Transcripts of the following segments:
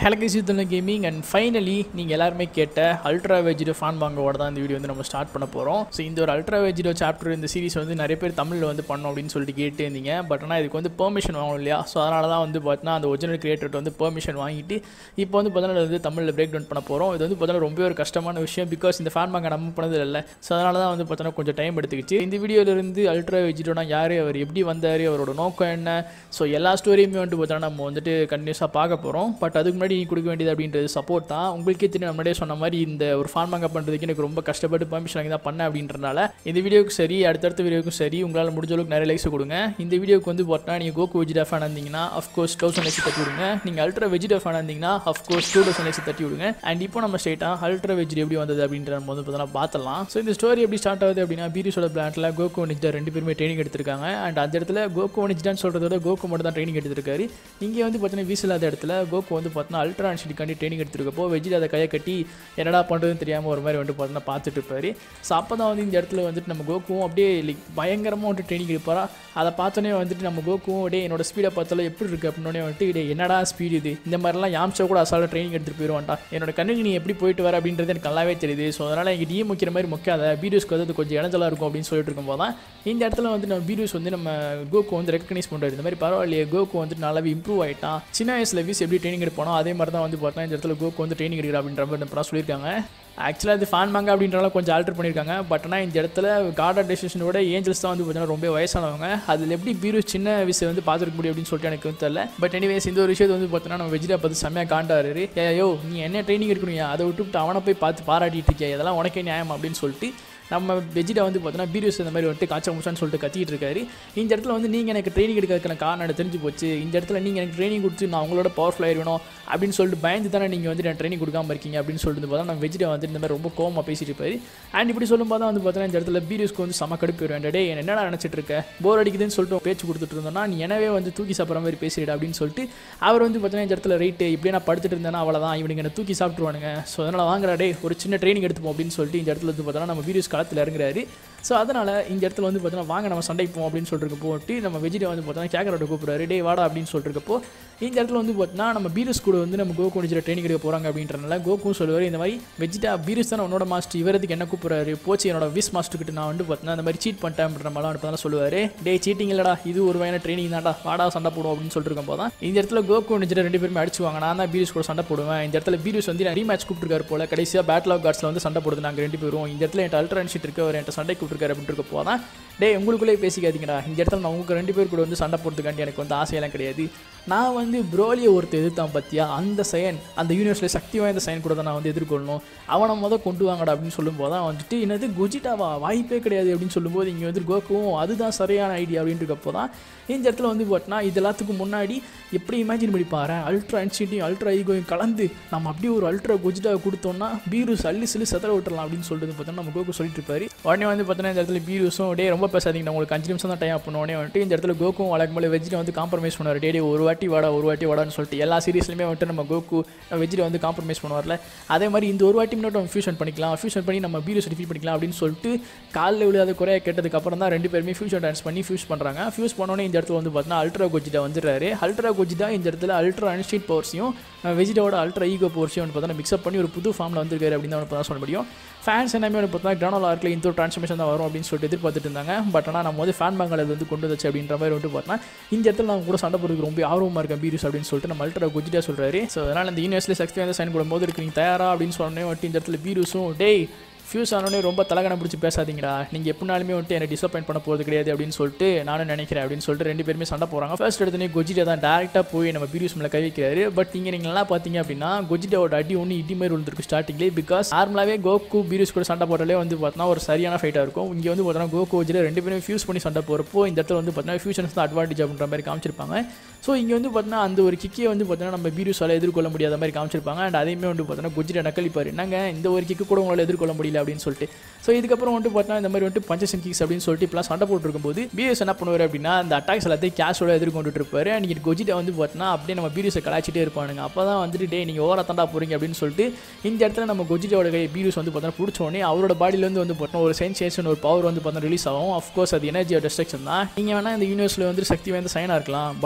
ஹலகை சீத்தன gaming and finally நீங்கள் எல்லாருமே கேட்ட அல்ட்ரா வெஜிடோ ஃபேன் பாங்கோட தான் இந்த வீடியோ வந்து நம்ம ஸ்டார்ட் பண்ண போகிறோம் ஸோ இந்த ஒரு அல்ட்ரா வெஜிடோ சாப்டர் இந்த சீரிஸ் வந்து நிறைய பேர் தமிழில் வந்து பண்ணோம் அப்படின்னு சொல்லிட்டு கேட்டு இருந்தீங்க பட் ஆனால் இதுக்கு வந்து பெர்மிஷன் வாங்கணும் இல்லையா ஸோ அதனால தான் வந்து பார்த்தீங்கன்னா அந்த ஒரிஜினல் கிரியேட்டர் வந்து பெர்மிஷன் வாங்கிட்டு இப்போ வந்து பார்த்தீங்கன்னா வந்து தமிழில் பிரேக் டவுன் பண்ண போகிறோம் இது வந்து பார்த்தீங்கன்னா ரொம்ப ஒரு கஷ்டமான விஷயம் பிகாஸ் இந்த ஃபேன் பாங்க நம்ம பண்ணது இல்லை ஸோ அதனால தான் வந்து பார்த்தீங்கன்னா கொஞ்சம் டைம் எடுத்துக்கிச்சு இந்த வீடியோலேருந்து அல்ட்ரா வெஜிடோனா யார் அவர் எப்படி வந்தார் அவரோட நோக்கம் என்ன ஸோ எல்லா ஸ்டோரியுமே வந்து பார்த்தீங்கன்னா நம்ம வந்துட்டு கண்டினியூஸாக பார்க்க போகிறோம் பட் அதுக்கு முன்னாடி நீ கொடுக்க வேண்டியது அப்படின்றது சப்போர்ட் தான் உங்களுக்கே தெரியும் முன்னாடியே சொன்ன மாதிரி இந்த ஒரு ஃபார்ம் வாங்க பண்ணுறதுக்கு எனக்கு ரொம்ப கஷ்டப்பட்டு பர்மிஷன் வாங்கி தான் பண்ணேன் அப்படின்றனால இந்த வீடியோக்கு சரி அடுத்தடுத்த வீடியோக்கும் சரி உங்களால் முடிஞ்ச அளவுக்கு நிறைய லைக்ஸ் கொடுங்க இந்த வீடியோக்கு வந்து பார்த்தா நீங்கள் கோகு வெஜிடா ஃபேன் இருந்தீங்கன்னா அஃப்கோர்ஸ் தௌசண்ட் லைக்ஸ் தட்டி விடுங்க நீங்கள் அல்ட்ரா வெஜிடா ஃபேன் இருந்தீங்கன்னா அஃப்கோர்ஸ் டூ தௌசண்ட் லைக்ஸ் தட்டி விடுங்க அண்ட் இப்போ நம்ம ஸ்ட்ரெயிட்டாக அல்ட்ரா வெஜிட் எப்படி வந்தது அப்படின்ற நம்ம வந்து பார்த்தோன்னா பார்த்தலாம் ஸோ இந்த ஸ்டோரி எப்படி ஸ்டார்ட் ஆகுது அப்படின்னா பீரிஸோட பிளான்ட்டில் கோகு நிஜ்டா ரெண்டு பேருமே ட்ரைனிங் எடுத்திருக்காங்க அண்ட் அந்த இடத்துல கோகு நிஜ்டான்னு சொல்கிறத விட கோகு மட்டும் தான் ட்ரைனிங் எடுத்திருக்காரு இங்கே வந்து பார்த்தீங்கன்னா வீஸ் இல்லாத இடத்துல கோகு வந்து பார்த்தீங்கன்னா அல்ட்ரா அன்ஷிட்டுக்காண்டி ட்ரைனிங் எடுத்திருக்கப்போ வெஜிட் அதை கையை கட்டி என்னடா பண்ணுறதுன்னு தெரியாமல் ஒரு மாதிரி வந்து பார்த்தீங்கன்னா பார்த்துட்டு இருப்பாரு ஸோ அப்போ தான் வந்து இந்த இடத்துல வந்துட்டு நம்ம கோகுவும் அப்படியே லைக் பயங்கரமாக வந்துட்டு ட்ரைனிங் எடுப்பாரா அதை பார்த்தோன்னே வந்துட்டு நம்ம கோகுவும் டே என்னோட ஸ்பீடை பார்த்தாலும் எப்படி இருக்குது அப்படின்னே வந்துட்டு டே என்னடா ஸ்பீடு இது இந்த மாதிரிலாம் யாம்சா கூட அசால்ட்டாக ட்ரைனிங் எடுத்துகிட்டு போயிடுவான்டா என்னோட கண்ணுக்கு நீ எப்படி போயிட்டு வர அப்படின்றது எனக்கு நல்லாவே தெரியுது ஸோ அதனால் எங்கள் டிஎம் முக்கிற மாதிரி முக்காத பீடியோஸ்க்கு வந்து அது கொஞ்சம் இடைஞ்சலாக இருக்கும் அப்படின்னு சொல்லிட்டு இருக்கும்போது தான் இந்த இடத்துல வந்து நம்ம பீடியோஸ் வந்து நம்ம கோகு வந்து ரெக்கக்னைஸ் பண்ணுறாரு இந்த மாதிரி பரவாயில்லையே கோகு வந்து நல்லாவே இம்ப்ரூவ் ஆகிட்டான் சின்ன வயசில் வீஸ் எப்படி ட்ரைனிங் எடுப்பானோ அதே மாதிரி தான் வந்து பார்த்தா இந்த இடத்துல கோகு வந்து ட்ரைனிங் எடுக்கிற அப்படின்ற மாதிரி இப்போ சொல்லியிருக்காங்க ஆக்சுவலாக இது ஃபேன் மாங்க அப்படின்றனால கொஞ்சம் ஆல்டர் பண்ணியிருக்காங்க பட் ஆனால் இந்த இடத்துல கார்டா டெசிஷனோட ஏஞ்சல்ஸ் தான் வந்து பார்த்தீங்கன்னா ரொம்ப வயசானவங்க அதில் எப்படி பீரு சின்ன விஷயம் வந்து பார்த்துருக்க முடியும் அப்படின்னு சொல்லிட்டு எனக்கு வந்து தெரியல பட் எனிவேஸ் இந்த ஒரு விஷயத்தை வந்து பார்த்தீங்கன்னா நம்ம வெஜிடா பார்த்து செம்மையாக காண்டாரு ஏயோ நீ என்ன ட்ரைனிங் எடுக்கணும் அதை விட்டுவிட்டு அவனை போய் பார்த்து பாராட்டிட்டு இருக்கியா இதெல்லாம் உனக்கே நியாயம் அப்படின்னு சொல்லிட்டு நம்ம வெஜிடா வந்து பார்த்தோன்னா பீரியஸ் இந்த மாதிரி வந்துட்டு காய்ச்சல் முச்சான்னு சொல்லிட்டு கத்திட்டு இருக்காரு இந்த இடத்துல வந்து நீங்கள் எனக்கு ட்ரைனிங் எடுக்கிறதுக்கான காரணம் எனக்கு தெரிஞ்சு போச்சு இந்த இடத்துல நீங்கள் எனக்கு ட்ரைனிங் கொடுத்து நான் உங்களோட பவர்ஃபுல் ஆயிருக்கணும் அப்படின்னு சொல்லிட்டு பயந்து தானே நீங்கள் வந்து நான் ட்ரைனிங் கொடுக்காம இருக்கீங்க அப்படின்னு சொல்லிட்டு பார்த்தா நம்ம வெஜிடா வந்து இந்த மாதிரி ரொம்ப கோவமாக பேசிட்டு இருப்பாரு அண்ட் இப்படி சொல்லும் போது தான் வந்து பார்த்தோன்னா இந்த இடத்துல பீரியஸ்க்கு வந்து செம கடுப்பு வருவேன் டே என்னடா நினச்சிட்டு இருக்க போர் அடிக்குதுன்னு சொல்லிட்டு பேச்சு கொடுத்துட்டு இருந்தோம்னா நீ எனவே வந்து தூக்கி சாப்பிட்ற மாதிரி பேசிடு அப்படின்னு சொல்லிட்டு அவர் வந்து பார்த்தீங்கன்னா இந்த இடத்துல ரைட்டு இப்படியே நான் படுத்துட்டு இருந்தேன்னா அவ்வளோதான் இவனுக்கு என்ன தூக்கி சாப்பிட்ருவானுங்க ஸோ அதனால் வாங்குறா டே ஒரு சின்ன ட்ரைனிங் எடுத்துப்போம் அப்படின்னு சொல்லிட்டு இந்த இடத்துல வந்து பார்த்தோன்னா நம்ம வீடியோஸ் களத்தில் இறங்குறாரு ஸோ அதனால் இந்த இடத்துல வந்து பார்த்தீங்கன்னா வாங்க நம்ம சண்டைக்கு போவோம் அப்படின்னு சொல்லிட்டு போட்டு நம்ம வெஜிடே வந்து பார்த்தோன்னா கேக்கரோட கூப்பிட்றாரு டே வாடா அப்படின்னு சொல்லிருக்கப்போ இந்த இடத்துல வந்து பார்த்தீங்கன்னா நம்ம பீரஸ் கூட வந்து நம்ம கோகு நிஜில் ட்ரைனிங் எடுக்க போகிறாங்க அப்படின்றனால கோகும் சொல்லுவார் இந்த மாதிரி வெஜிடா பீரஸ் தான் உன்னோட மாஸ்டர் இவரதுக்கு என்ன கூப்பிட்றாரு போச்சு என்னோட விஸ் மாஸ்டர் கிட்ட நான் வந்து பார்த்தீங்கன்னா இந்த மாதிரி சீட் பண்ணிட்டேன் அப்படின்ற மாதிரிலாம் வந்து பார்த்தா சொல்லுவார் டே சீட்டிங் இல்லடா இது ஒரு வகையான ட்ரைனிங் தான்டா வாடா சண்டை போடுவோம் அப்படின்னு சொல்லிட்டு இருக்கும் தான் இந்த இடத்துல கோகு நிஜில் ரெண்டு பேருமே அடிச்சுவாங்க நான் தான் பீரஸ் கூட சண்டை போடுவேன் இந்த இடத்துல பீரஸ் வந்து நான் ரீமேட்ச் கூப்பிட்டுருக்காரு போல கடைசியாக பேட்டில் ஆஃப் கார்ட்ஸில் வந்து சண்டை போடுது நாங்கள் ரெண்டு பேரும் இந்த இடத்துல என்கிட்ட அல்ட்ரா ஷீட் இருக்கு அவர் என்கிட்ட சண்டை கூப்பிட்டுருக்காரு அப்படின்னு இருக்க போதான் டே உங்களுக்குள்ளே பேசிக்காதீங்கடா இந்த இடத்துல நான் உங்களுக்கு ரெண்டு பேர் கூட வந்து சண்டை போடுறதுக்காண்டி எனக்கு வந்து ஆசையெல்லாம் கிடையாது நான் வந்து ப்ரோலியை ஒருத்தர் எதிர்த்தான் பார்த்தியா அந்த சயன் அந்த யூனிவர்ஸில் சக்தி வாய்ந்த சயன் கூட தான் நான் வந்து எதிர்கொள்ளணும் அவனை மொதல் கொண்டு வாங்கடா அப்படின்னு சொல்லும்போது தான் வந்துட்டு என்னது குஜிட்டாவா வாய்ப்பே கிடையாது அப்படின்னு சொல்லும்போது இங்கே வந்து கோக்குவும் அதுதான் சரியான ஐடியா அப்படின்றக்கப்போ தான் இந்த இடத்துல வந்து பார்த்தீங்கன்னா இது எல்லாத்துக்கும் முன்னாடி எப்படி இமேஜின் பண்ணி பாரு அல்ட்ரா இன்சிட்டியும் அல்ட்ரா ஈகோயும் கலந்து நம்ம அப்படியே ஒரு அல்ட்ரா குஜிட்டாவை கொடுத்தோம்னா பீரூஸ் அள்ளி சில்லி செதற விட்டுறலாம் அப்படின்னு சொல்லிட்டு பார்த்தோன்னா நம்ம கோகு சொல்லிட்டு இருப்பாரு உடனே வந்து பார்த்தீங்கன்னா இந்த இடத்துல பீரூஸும் டே ரொம்ப பேசாதீங்க நான் உங்களுக்கு அஞ்சு நிமிஷம் தான் டைம் பண்ண உடனே வந்துட்டு இந்த இடத்துல கோக்கும் வழக்கம் போல வெஜ்ஜில் வந்து காம்ப்ரமைஸ் பண்ணுவார் டே ஒரு வாட்டி வாடா ஒரு வாட்டி வாடான்னு சொல்லிட்டு எல்லா சீரியஸ்லையுமே வந்துட்டு நம்ம கோகு வெஜ்ஜில் வந்து காம்ப்ரமைஸ் பண்ணுவார்ல அதே மாதிரி இந்த ஒரு வாட்டி மட்டும் நம்ம ஃபியூஷன் பண்ணிக்கலாம் ஃபியூஷன் பண்ணி நம்ம பீரூஸ் டிஃபீட் பண்ணிக்கலாம் அப்படின்னு சொல்லிட்டு காலில் விழுகாத குறைய கேட்டதுக்கு அப்புறம் தான் ரெண்டு பேருமே ஃபியூஷன் டான்ஸ் பண்ணி ஃபியூஸ் பண்ணுறாங்க ஃபியூஸ் பண்ணோன்னே இந்த இடத்துல வந்து பார்த்தீங்கன்னா அல்ட்ரா கோஜிட்டா வந்துடுறாரு அல்ட்ரா கோஜிட்டா இந்த இடத்துல அல்ட்ரா அன்ஸ்டீட் பவர்ஸையும் வெஜிடாவோட அல்ட்ரா ஈகோ பவர்ஸையும் வந்து பார்த்தா மிக்ஸ்அப் பண்ணி ஒரு புது ஃபார்மில் வந்திருக்காரு அப்படின்னு தான் வந்து சொல்ல முடியும் ஃபேன்ஸ் எல்லாமே வந்து பார்த்தா கிரானோல் ஆர்க்கில் இந்த ஒரு ட்ரான்ஸ்ஃபர்மேஷன் தான் வரும் அப்படின்னு சொல்லிட்டு எதிர்பார்த்துட்டு இருந்தாங்க பட் ஆனால் நம்ம வந்து ஃபேன் பேங்கால் வந்து கொண்டு வந்துச்சு அப்படின்ற மாதிரி வந்து பார்த்தா இந்த இடத்துல நான் கூட சண்டை போடுறதுக்கு ரொம்ப ஆர்வமாக இருக்கேன் பீரிஸ் அப்படின்னு சொல்லிட்டு நம்ம அல்ட்ரா குஜிட்டா சொல்கிறாரு ஸோ அதனால் இந்த யூனிவர்ஸில் சக்தி வந்து சைன் போடும்போது இருக்கு நீங்கள் தயாரா அப்படின்னு சொன்னே வந்துட்டு இந்த இடத்துல பீருஸும் டேய் ஃபியூஸ் ஆனோடனே ரொம்ப தலகனை பிடிச்சி பேசாதீங்கடா நீங்கள் எப்படினாலுமே வந்துட்டு என்னை டிசப்பாயின்ட் பண்ண போகிறது கிடையாது அப்படின்னு சொல்லிட்டு நானும் நினைக்கிறேன் அப்படின்னு சொல்லிட்டு ரெண்டு பேருமே சண்டை போகிறாங்க ஃபர்ஸ்ட் எடுத்தனே கொஜிட்டா தான் டேரெக்டாக போய் நம்ம பீரியூஸ் மேலே கை வைக்கிறாரு பட் இங்கே நீங்கள் நல்லா பார்த்தீங்க அப்படின்னா கொஜிட்டாவோட அடி ஒன்று இடி மாதிரி விழுந்திருக்கு ஸ்டார்டிங்லேயே பிகாஸ் நார்மலாகவே கோகு பீரியூஸ் கூட சண்டை போட்டாலே வந்து பார்த்தீங்கன்னா ஒரு சரியான ஃபைட்டாக இருக்கும் இங்கே வந்து பார்த்தீங்கன்னா கோகு கொஜிட்டா ரெண்டு பேரும் ஃபியூஸ் பண்ணி சண்டை போகிறப்போ இந்த இடத்துல வந்து பார்த்தீங்கன்னா ஃபியூஷன்ஸ் தான் அட்வான்டேஜ் அப்படின்ற மாதிரி காமிச்சிருப்பாங்க ஸோ இங்கே வந்து பார்த்தீங்கன்னா அந்த ஒரு கிக்கே வந்து பார்த்தீங்கன்னா நம்ம பீரியூஸால் எதிர்கொள்ள முடியாத மாதிரி காமிச்சிருப்பாங்க அண்ட் அதையுமே வந்து பார்த்தீங்கன்னா குஜிட்டா நக்கலிப்பார் என்னங்க இந்த ஒரு கிக்கு கூட உங்களால் எதிர்கொள்ள முடியல அப்படின்னு சொல்லிட்டு ஸோ இதுக்கப்புறம் வந்துட்டு பார்த்தா இந்த மாதிரி வந்துட்டு பஞ்சசன் கிக்ஸ் அப்படின்னு சொல்லிட்டு இப்பலாம் சண்டை போட்டுருக்கும்போது பிஎஸ் என்ன பண்ணுவார் அப்படின்னா அந்த அட்டாக்ஸ் எல்லாத்தையும் கேஷோட எதிர்கொண்டுட்டு இருப்பாரு அன்றைக்கி கொஜிட்டா வந்து பார்த்தீங்கன்னா அப்படியே நம்ம பீரியூஸை கலாச்சிட்டே இருப்பானுங்க அப்போ தான் வந்துட்டு டே நீங்கள் ஓவரா தாண்டா போகிறீங்க அப்படின்னு சொல்லிட்டு இந்த இடத்துல நம்ம கொஜிட்டாவோட கை பீரியூஸ் வந்து பார்த்தீங்கன்னா பிடிச்ச உடனே அவரோட பாடியிலேருந்து வந்து பார்த்தீங்கன்னா ஒரு சென்சேஷன் ஒரு பவர் வந்து பார்த்தீங்கன்னா ரிலீஸ் ஆகும் அஃப்கோர்ஸ் அது எனர்ஜி டிஸ்ட்ரக்ஷன் தான் நீங்கள் வேணால் இந்த யூனிவர்ஸில் வந்து சக்தி வாய்ந்த சைனாக இருக்கலாம் பட் ஆனால் இருக்கிற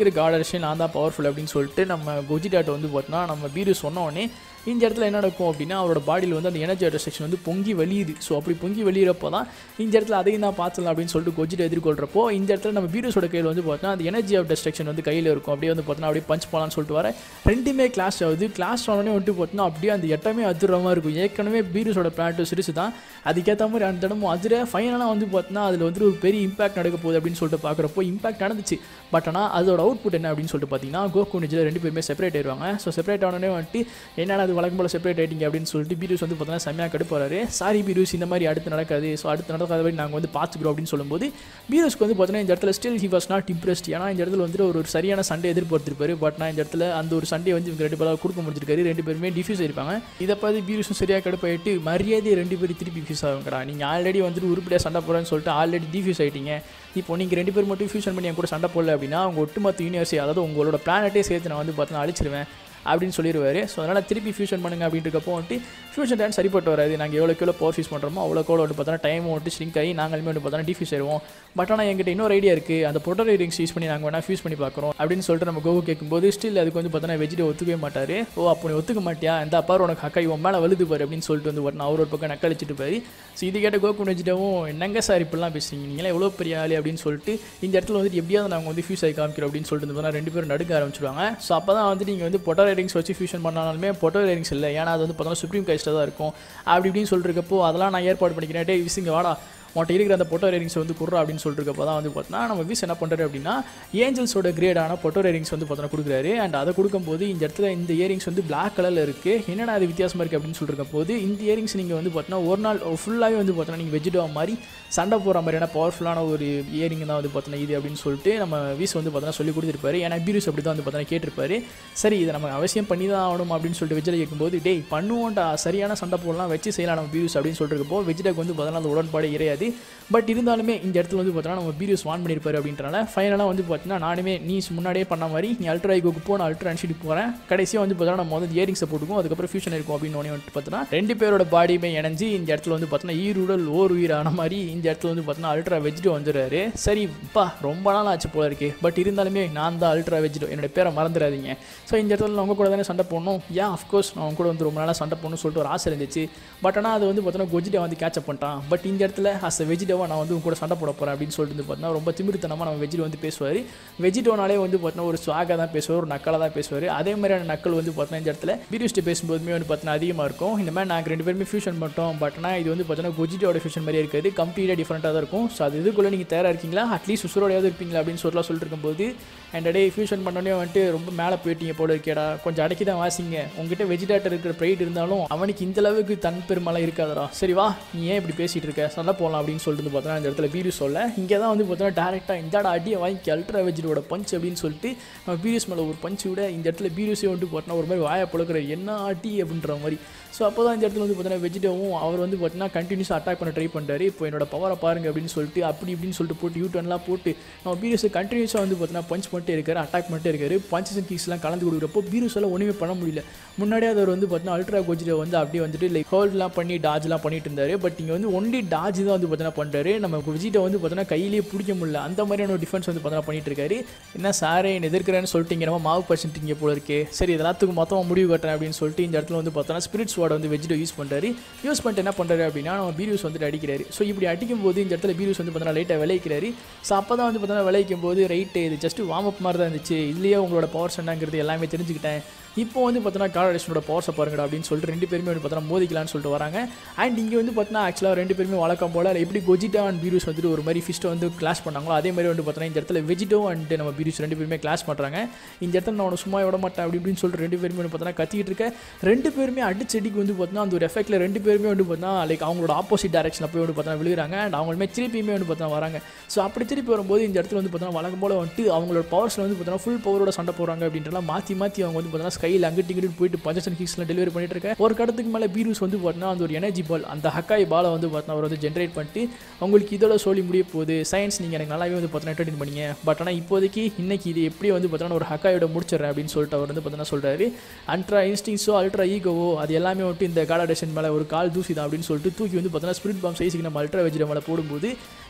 இருக்கிற காடர்ஷன் நான் தான் பவர்ஃபுல் அப்படின்னு சொல்லிட்டு நம்ம கொஜிடாட்டை வந்து பார்த்தோன்னா நம்ம பீரு சொன்ன உடனே இந்த இடத்துல என்ன நடக்கும் அப்படின்னா அவரோட பாடியில் வந்து அந்த எனர்ஜி ரெஸ்ட்ரிக்ஷன் வந்து பொங்கி வெளியுது ஸோ அப்படி பொங்கி வெளியிறப்போ தான் இந்த இடத்துல அதையும் தான் பார்த்துலாம் அப்படின்னு சொல்லிட்டு கொஜிட்டை எதிர்கொள்கிறப்போ இந்த இடத்துல நம்ம பீரஸோட கையில் வந்து பார்த்தோன்னா அந்த எனர்ஜி ஆஃப் டெஸ்ட்ரக்ஷன் வந்து கையில் இருக்கும் அப்படியே வந்து பார்த்தோன்னா அப்படியே பஞ்ச் போகலான்னு சொல்லிட்டு வர ரெண்டுமே கிளாஸ் ஆகுது கிளாஸ் ஆனோடனே வந்துட்டு பார்த்தோன்னா அப்படியே அந்த எட்டமே அதிரமாக இருக்கும் ஏற்கனவே பீரஸோட பிளான்ட்டு சிறுசு தான் அதுக்கேற்ற மாதிரி அந்த இடமும் அதிர ஃபைனலாக வந்து பார்த்தோன்னா அதில் வந்து ஒரு பெரிய இம்பாக்ட் நடக்க போகுது அப்படின்னு சொல்லிட்டு பார்க்குறப்போ இம்பாக்ட் நடந்துச்சு பட் ஆனால் அதோட அவுட்புட் என்ன அப்படின்னு சொல்லிட்டு பார்த்தீங்கன்னா கோகு நிஜில் ரெண்டு பேருமே செப்பரேட் ஆயிடுவாங்க ஸோ செப்பரேட் ஆனோடனே வந்துட்டு என்னடா அது வழக்கம் போல் செப்பரேட் ஆயிட்டீங்க அப்படின்னு சொல்லிட்டு பீரூஸ் வந்து பார்த்தீங்கன்னா செம்மையாக கடுப்பாரு சாரி பீரூஸ் இந்த மாதிரி அடுத்து நடக்காது ஸோ அடுத்து நடக்காத மாதிரி நாங்கள் வந்து பார்த்துக்கிறோம் அப்படின்னு சொல்லும்போது பீரூஸ்க்கு வந்து பார்த்தீங்கன்னா இந்த இடத்துல still he was not impressed ஏன்னா இந்த இடத்துல வந்து ஒரு ஒரு சரியான சண்டை எதிர்பார்த்திருப்பாரு பட் நான் இந்த இடத்துல அந்த ஒரு சண்டே வந்து இவங்க ரெண்டு பேராக கொடுக்க முடிஞ்சிருக்காரு ரெண்டு பேருமே டிஃப்யூஸ் ஆயிருப்பாங்க இதை பார்த்து பீரூஸும் சரியாக கடுப்பாயிட்டு மரியாதை ரெண்டு பேரும் திருப்பி டிஃப்யூஸ் ஆகுங்கடா நீங்கள் ஆல்ரெடி வந்துட்டு உருப்படியாக சண்டை போடுறேன்னு சொல்லிட்டு ஆல்ரெடி டிஃப்யூஸ் ஆயிட்டீங்க இப்போ நீங்கள் ரெண்டு பேர் மட்டும் ஃபியூஷன் பண்ணி என் கூட சண்டை போடல அப்படின்னா உங்க ஒட்டுமொத்த யூனிவர்சிட்டி அதாவது உங்களோட பிளானட்டே சேர்த்து நான் வந்து பார்த்தீங்கன்னா அழிச்சிருவேன் அப்படின்னு சொல்லிடுவார் ஸோ அதனால் திருப்பி ஃபியூஷன் பண்ணுங்க அப்படின்றக்கப்போ வந்துட்டு ஃபியூஷன் டைம் சரிப்பட்டு வராது நாங்கள் எவ்வளோக்கு எவ்வளோ பவர் ஃபியூஸ் பண்ணுறோமோ அவ்வளோ கூட வந்து பார்த்தோன்னா டைம் வந்துட்டு ஸ்ட்ரிங்க் ஆகி நாங்களுமே வந்து பார்த்தோன்னா டிஃப்யூஸ் ஆயிடுவோம் பட் ஆனால் எங்கிட்ட இன்னொரு ஐடியா இருக்குது அந்த பொட்டர் ரிங்ஸ் யூஸ் பண்ணி நாங்கள் வேணால் ஃபியூஸ் பண்ணி பார்க்குறோம் அப்படின்னு சொல்லிட்டு நம்ம கோகு கேட்கும்போது ஸ்டில் அதுக்கு வந்து பார்த்தோன்னா வெஜிடே ஒத்துக்கவே மாட்டார் ஓ அப்போ நீ ஒத்துக்க மாட்டியா இந்த அப்பார் உனக்கு அக்கா இவன் மேலே வலுது பாரு அப்படின்னு சொல்லிட்டு வந்து பார்த்தா அவர் ஒரு பக்கம் நக்களிச்சிட்டு போய் ஸோ இது கேட்ட கோகு வெஜிடவும் என்னங்க சார் இப்படிலாம் பேசுறீங்க நீங்களே எவ்வளோ பெரிய ஆளு அப்படின்னு சொல்லிட்டு இந்த இடத்துல வந்துட்டு எப்படியாவது நாங்கள் வந்து ஃபியூஸ் ஆகி காமிக்கிறோம் அப்படின்னு சொல்லிட்டு வந்து பார்த்தா ரெண்டு பேரும் நடுக்க ஆரம்பிச்சிடுவாங்க ஸோ அப்போ தான் வந்து நீங்கள் வந்து பொட்டர் ரைடிங்ஸ் வச்சு ஃபியூஷன் பண்ணாலுமே பொட்டோ ரைடிங்ஸ் இல்லை ஏன்னா அது வந்து பார்த்தோன்னா சுப்ரீம் கைஸ்ட்டாக தான் இருக்கும் அப்படி இப்படின்னு சொல்லிருக்கப்போ அதெல்லாம் நான் ஏற்பாடு பண்ணிக்கிறேன் டே விசிங்க வாடா உன்ட்ட இருக்கிற அந்த பொட்டோ ரைடிங்ஸ் வந்து குடுறா அப்படின்னு சொல்லிருக்கப்போ தான் வந்து பார்த்தோன்னா நம்ம விஸ் என்ன பண்ணுறாரு அப்படின்னா ஏஞ்சல்ஸோட கிரேடான பொட்டோ ரைடிங்ஸ் வந்து பார்த்தோன்னா கொடுக்குறாரு அண்ட் அதை கொடுக்கும்போது இந்த இடத்துல இந்த இயரிங்ஸ் வந்து பிளாக் கலரில் இருக்குது என்னடா அது வித்தியாசமாக இருக்குது அப்படின்னு சொல்லிருக்க போது இந்த இயரிங்ஸ் நீங்கள் வந்து பார்த்தோன்னா ஒரு நாள் ஃபுல்லாகவே வந்து பார்த்தோன்னா நீங்கள் வெஜிடோ மாதிரி சண்டை போகிற மாதிரியான பவர்ஃபுல்லான ஒரு இயரிங் தான் வந்து பார்த்தோன்னா இது அப்படின்னு சொல்லிட்டு நம்ம வீஸ் வந்து பார்த்தோன்னா சொல்லி கொடுத்துருப்பாரு ஏன்னா பீரூஸ் அப்படி தான் வந்து பார்த்தோன்னா கேட்டிருப்பாரு சரி இதை நம்ம அவசியம் பண்ணி தான் ஆகணும் அப்படின்னு சொல்லிட்டு வெஜிடை கேட்கும்போது டேய் பண்ணுவோம்டா சரியான சண்டை போடலாம் வச்சு செய்யலாம் நம்ம பீரூஸ் அப்படின்னு சொல்லிருக்கப்போ வெஜிடக்கு வந்து பார்த்தோன்னா அந்த உடன்பாடு இறையாது பட் இருந்தாலுமே இந்த இடத்துல வந்து பார்த்தோன்னா நம்ம பீரியஸ் வான் பண்ணியிருப்பாரு அப்படின்றனால ஃபைனலாக வந்து பார்த்தீங்கன்னா நானுமே நீ முன்னாடியே பண்ண மாதிரி நீ அல்ட்ரா ஐகோக்கு போ நான் அல்ட்ரா அன்ஷிட்டு போகிறேன் கடைசியாக வந்து பார்த்தோன்னா நம்ம வந்து இயரிங்ஸை போட்டுக்கும் அதுக்கப்புறம் ஃபியூஷன் இருக்கும் அப்படின்னு ஒன்று வந்துட்டு பார்த்தோன்னா ரெண்டு பேரோட பாடியுமே இணைஞ்சு இந்த இடத்துல வந்து பார்த்தோன்னா ஈருடல் ஓர் உயிரான மாதிரி இந்த இடத்துல வந்து பார்த்தோன்னா அல்ட்ரா வெஜிடோ வந்துடுறாரு சரி பா ரொம்ப நாள் ஆச்சு போல இருக்கு பட் இருந்தாலுமே நான் தான் அல்ட்ரா வெஜிடோ என்னோட பேரை மறந்துடாதீங்க ஸோ இந்த இடத்துல நான் உங்க கூட தானே சண்டை போடணும் ஏன் அஃப்கோர்ஸ் நான் உங்க கூட வந்து ரொம்ப நாளாக சண்டை போடணும்னு சொல்லிட்டு ஒரு ஆசை இருந்துச்சு பட் ஆனால் அது வந்து பார்த்தோன்னா கொஜிடோ வந்து கேட்சப் பண்ணிட்டான் பட் இந்த இடத்துல அஸ் அ வெஜிடோவாக நான் வந்து உங்க கூட சண்டை போட போகிறேன் அப்படின்னு சொல்லிட்டு வந்து பார்த்தீங்கன்னா ரொம்ப திமிருத்தனமாக நம்ம வெஜிடோ வந்து பேசுவார் வெஜிடோனாலே வந்து பார்த்தீங்கன்னா ஒரு ஸ்வாகாக தான் பேசுவார் ஒரு நக்கலாக தான் பேசுவார் அதே மாதிரியான நக்கல் வந்து பார்த்தீங்கன்னா இந்த இடத்துல பீரிஸ்ட்டு பேசும்போதுமே வந்து பார்த்தீங்கன்னா அதிகமாக இருக்கும் இந்த மாதிரி நாங்கள் ரெண்டு பேருமே ஃபியூஷன் பண்ணிட்டோம் பட் ஆனால் இது வந்து பார்த்தீங்கன்னா கொஜிட்டோட ஃபியூஷன் மாதிரியே இருக்காது கம்ப்ளீட்டாக டிஃப்ரெண்ட்டாக தான் இருக்கும் ஸோ அது இதுக்குள்ளே நீங்கள் தயாராக இருக்கீங்களா அட்லீஸ்ட் உசுரோடையாவது இருப்பீங்களா அப்படின்னு சொல்லலாம் சொல்லிட்டு இருக்கும்போது அண்ட் டே ஃபியூஷன் பண்ணோடனே வந்துட்டு ரொம்ப மேலே போயிட்டீங்க போல இருக்கேடா கொஞ்சம் அடக்கி தான் வாசிங்க உங்ககிட்ட வெஜிடேட்டர் இருக்கிற ப்ரைட் இருந்தாலும் அவனுக்கு இந்த அளவுக்கு தன் பெருமலாம் இருக்காதடா சரி வா நீ ஏன் இப்படி பேசிகிட்டு இருக்க சண்டை போகலாம் அப்படின்னு சொல்லிட்டு வந்து பார்த்தோன்னா இந்த இடத்துல பீரியூஸ் சொல்ல இங்கே தான் வந்து பார்த்தோன்னா டேரெக்டாக இந்தாடா அடியை வாங்கி அல்ட்ரா வெஜிடோட பஞ்ச் அப்படின்னு சொல்லிட்டு நம்ம பீரியூஸ் மேலே ஒரு பஞ்ச் விட இந்த இடத்துல பீரியூஸே வந்துட்டு பார்த்தோன்னா ஒரு மாதிரி வாயை புழக்கிற என்ன அடி அப்படின்ற மாதிரி ஸோ அப்போ தான் இந்த இடத்துல வந்து பார்த்தீங்கன்னா வெஜிடோவும் அவர் வந்து பார்த்தீங்கன்னா கண்டினியூஸாக அட்டாக் பண்ண ட்ரை பண்ணுறாரு இப்போ என்னோட பவரை பாருங்க அப்படின்னு சொல்லிட்டு அப்படி இப்படின்னு சொல்லிட்டு போட்டு யூ டர்ன்லாம் போட்டு நம்ம பீரியஸ் கண்டினியூஸாக வந்து பார்த்தீங்கன்னா பஞ்ச் பண்ணிட்டே இருக்காரு அட்டாக் பண்ணிட்டே இருக்காரு பஞ்சஸ் அண்ட் கிக்ஸ்லாம் கலந்து கொடுக்குறப்போ பீரியஸால் ஒன்றுமே பண்ண முடியல முன்னாடியே அவர் வந்து பார்த்தீங்கன்னா அல்ட்ரா கோஜிடோ வந்து அப்படியே வந்துட்டு லைக் ஹோல்ட்லாம் பண்ணி டாஜ்லாம் பண்ணிட்டு இருந்தாரு பட் இங்கே வந்து ஒன்லி டாஜ் தான் வந்து பார்த்தீங்கன்னா பண்ணுறாரு நம்ம விஜிட்டை வந்து பார்த்தீங்கன்னா கையிலேயே பிடிக்க முடியல அந்த மாதிரியான ஒரு டிஃபென்ஸ் வந்து பார்த்தீங்கன்னா பண்ணிட்டு இருக்காரு என்ன சாரே என்ன எதிர்க்கிறேன்னு சொல்லிட்டீங்க நம்ம மாவு பர்சன்ட்டிங்க போல இருக்கே சரி இதெல்லாத்துக்கும் மொத்தமாக முடிவு கட்டுறேன் அப்படின்னு சொல்லிட்டு இந்த இடத்துல வந்து பார்த்தோன்னா ஸ்பிரிட்ஸ் வார்டை வந்து வெஜிடோ யூஸ் பண்ணுறாரு யூஸ் பண்ணிட்டு என்ன பண்ணுறாரு அப்படின்னா நம்ம பீரியூஸ் வந்துட்டு அடிக்கிறாரு ஸோ இப்படி அடிக்கும் போது இந்த இடத்துல பீரியூஸ் வந்து பார்த்தோன்னா லைட்டாக விளைவிக்கிறாரு ஸோ அப்போ தான் வந்து பார்த்தோன்னா விளைவிக்கும் போது ரைட்டு இது ஜஸ்ட் வார்ம் அப் மாதிரி தான் இருந்துச்சு இதுலேயே உங்களோட பவர் என்னங்கிறது எல்லாமே தெரிஞ்சுக்கிட்டேன் இப்போ வந்து பார்த்தோன்னா கார்டேஷனோட பவர்ஸை பாருங்கடா அப்படின்னு சொல்லிட்டு ரெண்டு பேருமே வந்து பார்த்தோன்னா மோதிக்கலாம்னு சொல்லிட்டு வராங்க அண்ட் இங்கே வந்து பார்த்தோன்னா ஆக்சுவலாக ரெண்டு பேருமே வழக்கம் போல் எப்படி கொஜிட்டா அண்ட் பீரியூஸ் வந்துட்டு ஒரு மாதிரி ஃபிஸ்ட்டை வந்து கிளாஸ் பண்ணாங்களோ அதே மாதிரி வந்து பார்த்தோன்னா இந்த இடத்துல வெஜிடோ அண்ட் நம்ம பீரியூஸ் ரெண்டு பேருமே கிளாஸ் பண்ணுறாங்க இந்த இடத்துல நான் உன்னை சும்மா விட மாட்டேன் அப்படி இப்படின்னு சொல்லிட்டு ரெண்டு பேருமே வந்து பார்த்தோன்னா கத்திக்கிட்டு இருக்க ரெண்டு பேருமே அடிச்சடிக்கு வந்து பார்த்தோன்னா அந்த ஒரு எஃபெக்ட்டில் ரெண்டு பேருமே வந்து பார்த்தோன்னா லைக் அவங்களோட ஆப்போசிட் டேரக்ஷனில் போய் வந்து பார்த்தோன்னா விழுகிறாங்க அண்ட் அவங்களுமே திருப்பியுமே வந்து பார்த்தோன்னா வராங்க ஸோ அப்படி திருப்பி வரும்போது இந்த இடத்துல வந்து பார்த்தோன்னா வழக்கம் போல் வந்துட்டு அவங்களோட பவர்ஸில் வந்து பார்த்தோன்னா ஃபுல் பவரோட சண்டை போடுறாங்க அப்படின்றலாம் மாற்றி மாற்றி அவங்க வந்து பார்த்தோன்னா ஸ்கையில் அங்கிட்டு இங்கிட்டு போயிட்டு பஞ்சசன் கிக்ஸ்லாம் டெலிவரி பண்ணிட்டு இருக்கேன் ஒரு கடத்துக்கு மேலே பீரூஸ் வந்து பார்த்தோன்னா அந்த ஒரு எனர்ஜி பால் அந்த ஹக்காய் பாலை வந்து பார்த்தோன்னா அவர் வந்து ஜென்ரேட் பண்ணிட்டு உங்களுக்கு இதோட சொல்லி முடிய போகுது சயின்ஸ் நீங்கள் எனக்கு நல்லாவே வந்து பார்த்தோன்னா என்டர்டைன் பண்ணீங்க பட் ஆனால் இப்போதைக்கு இன்னைக்கு இது எப்படி வந்து பார்த்தோன்னா ஒரு ஹக்காயோட முடிச்சிடுறேன் அப்படின்னு சொல்லிட்டு அவர் வந்து பார்த்தோன்னா சொல்கிறாரு அல்ட்ரா இன்ஸ்டிங்ஸோ அல்ட்ரா ஈகோவோ அது எல்லாமே வந்துட்டு இந்த காடாடேஷன் மேலே ஒரு கால் தூசி தான் அப்படின்னு சொல்லிட்டு தூக்கி வந்து பார்த்தோன்னா ஸ்பிரிட் பாம் சைஸுக்கு நம்ம அல்ட்ரா வெஜிட மேலே போடும்போது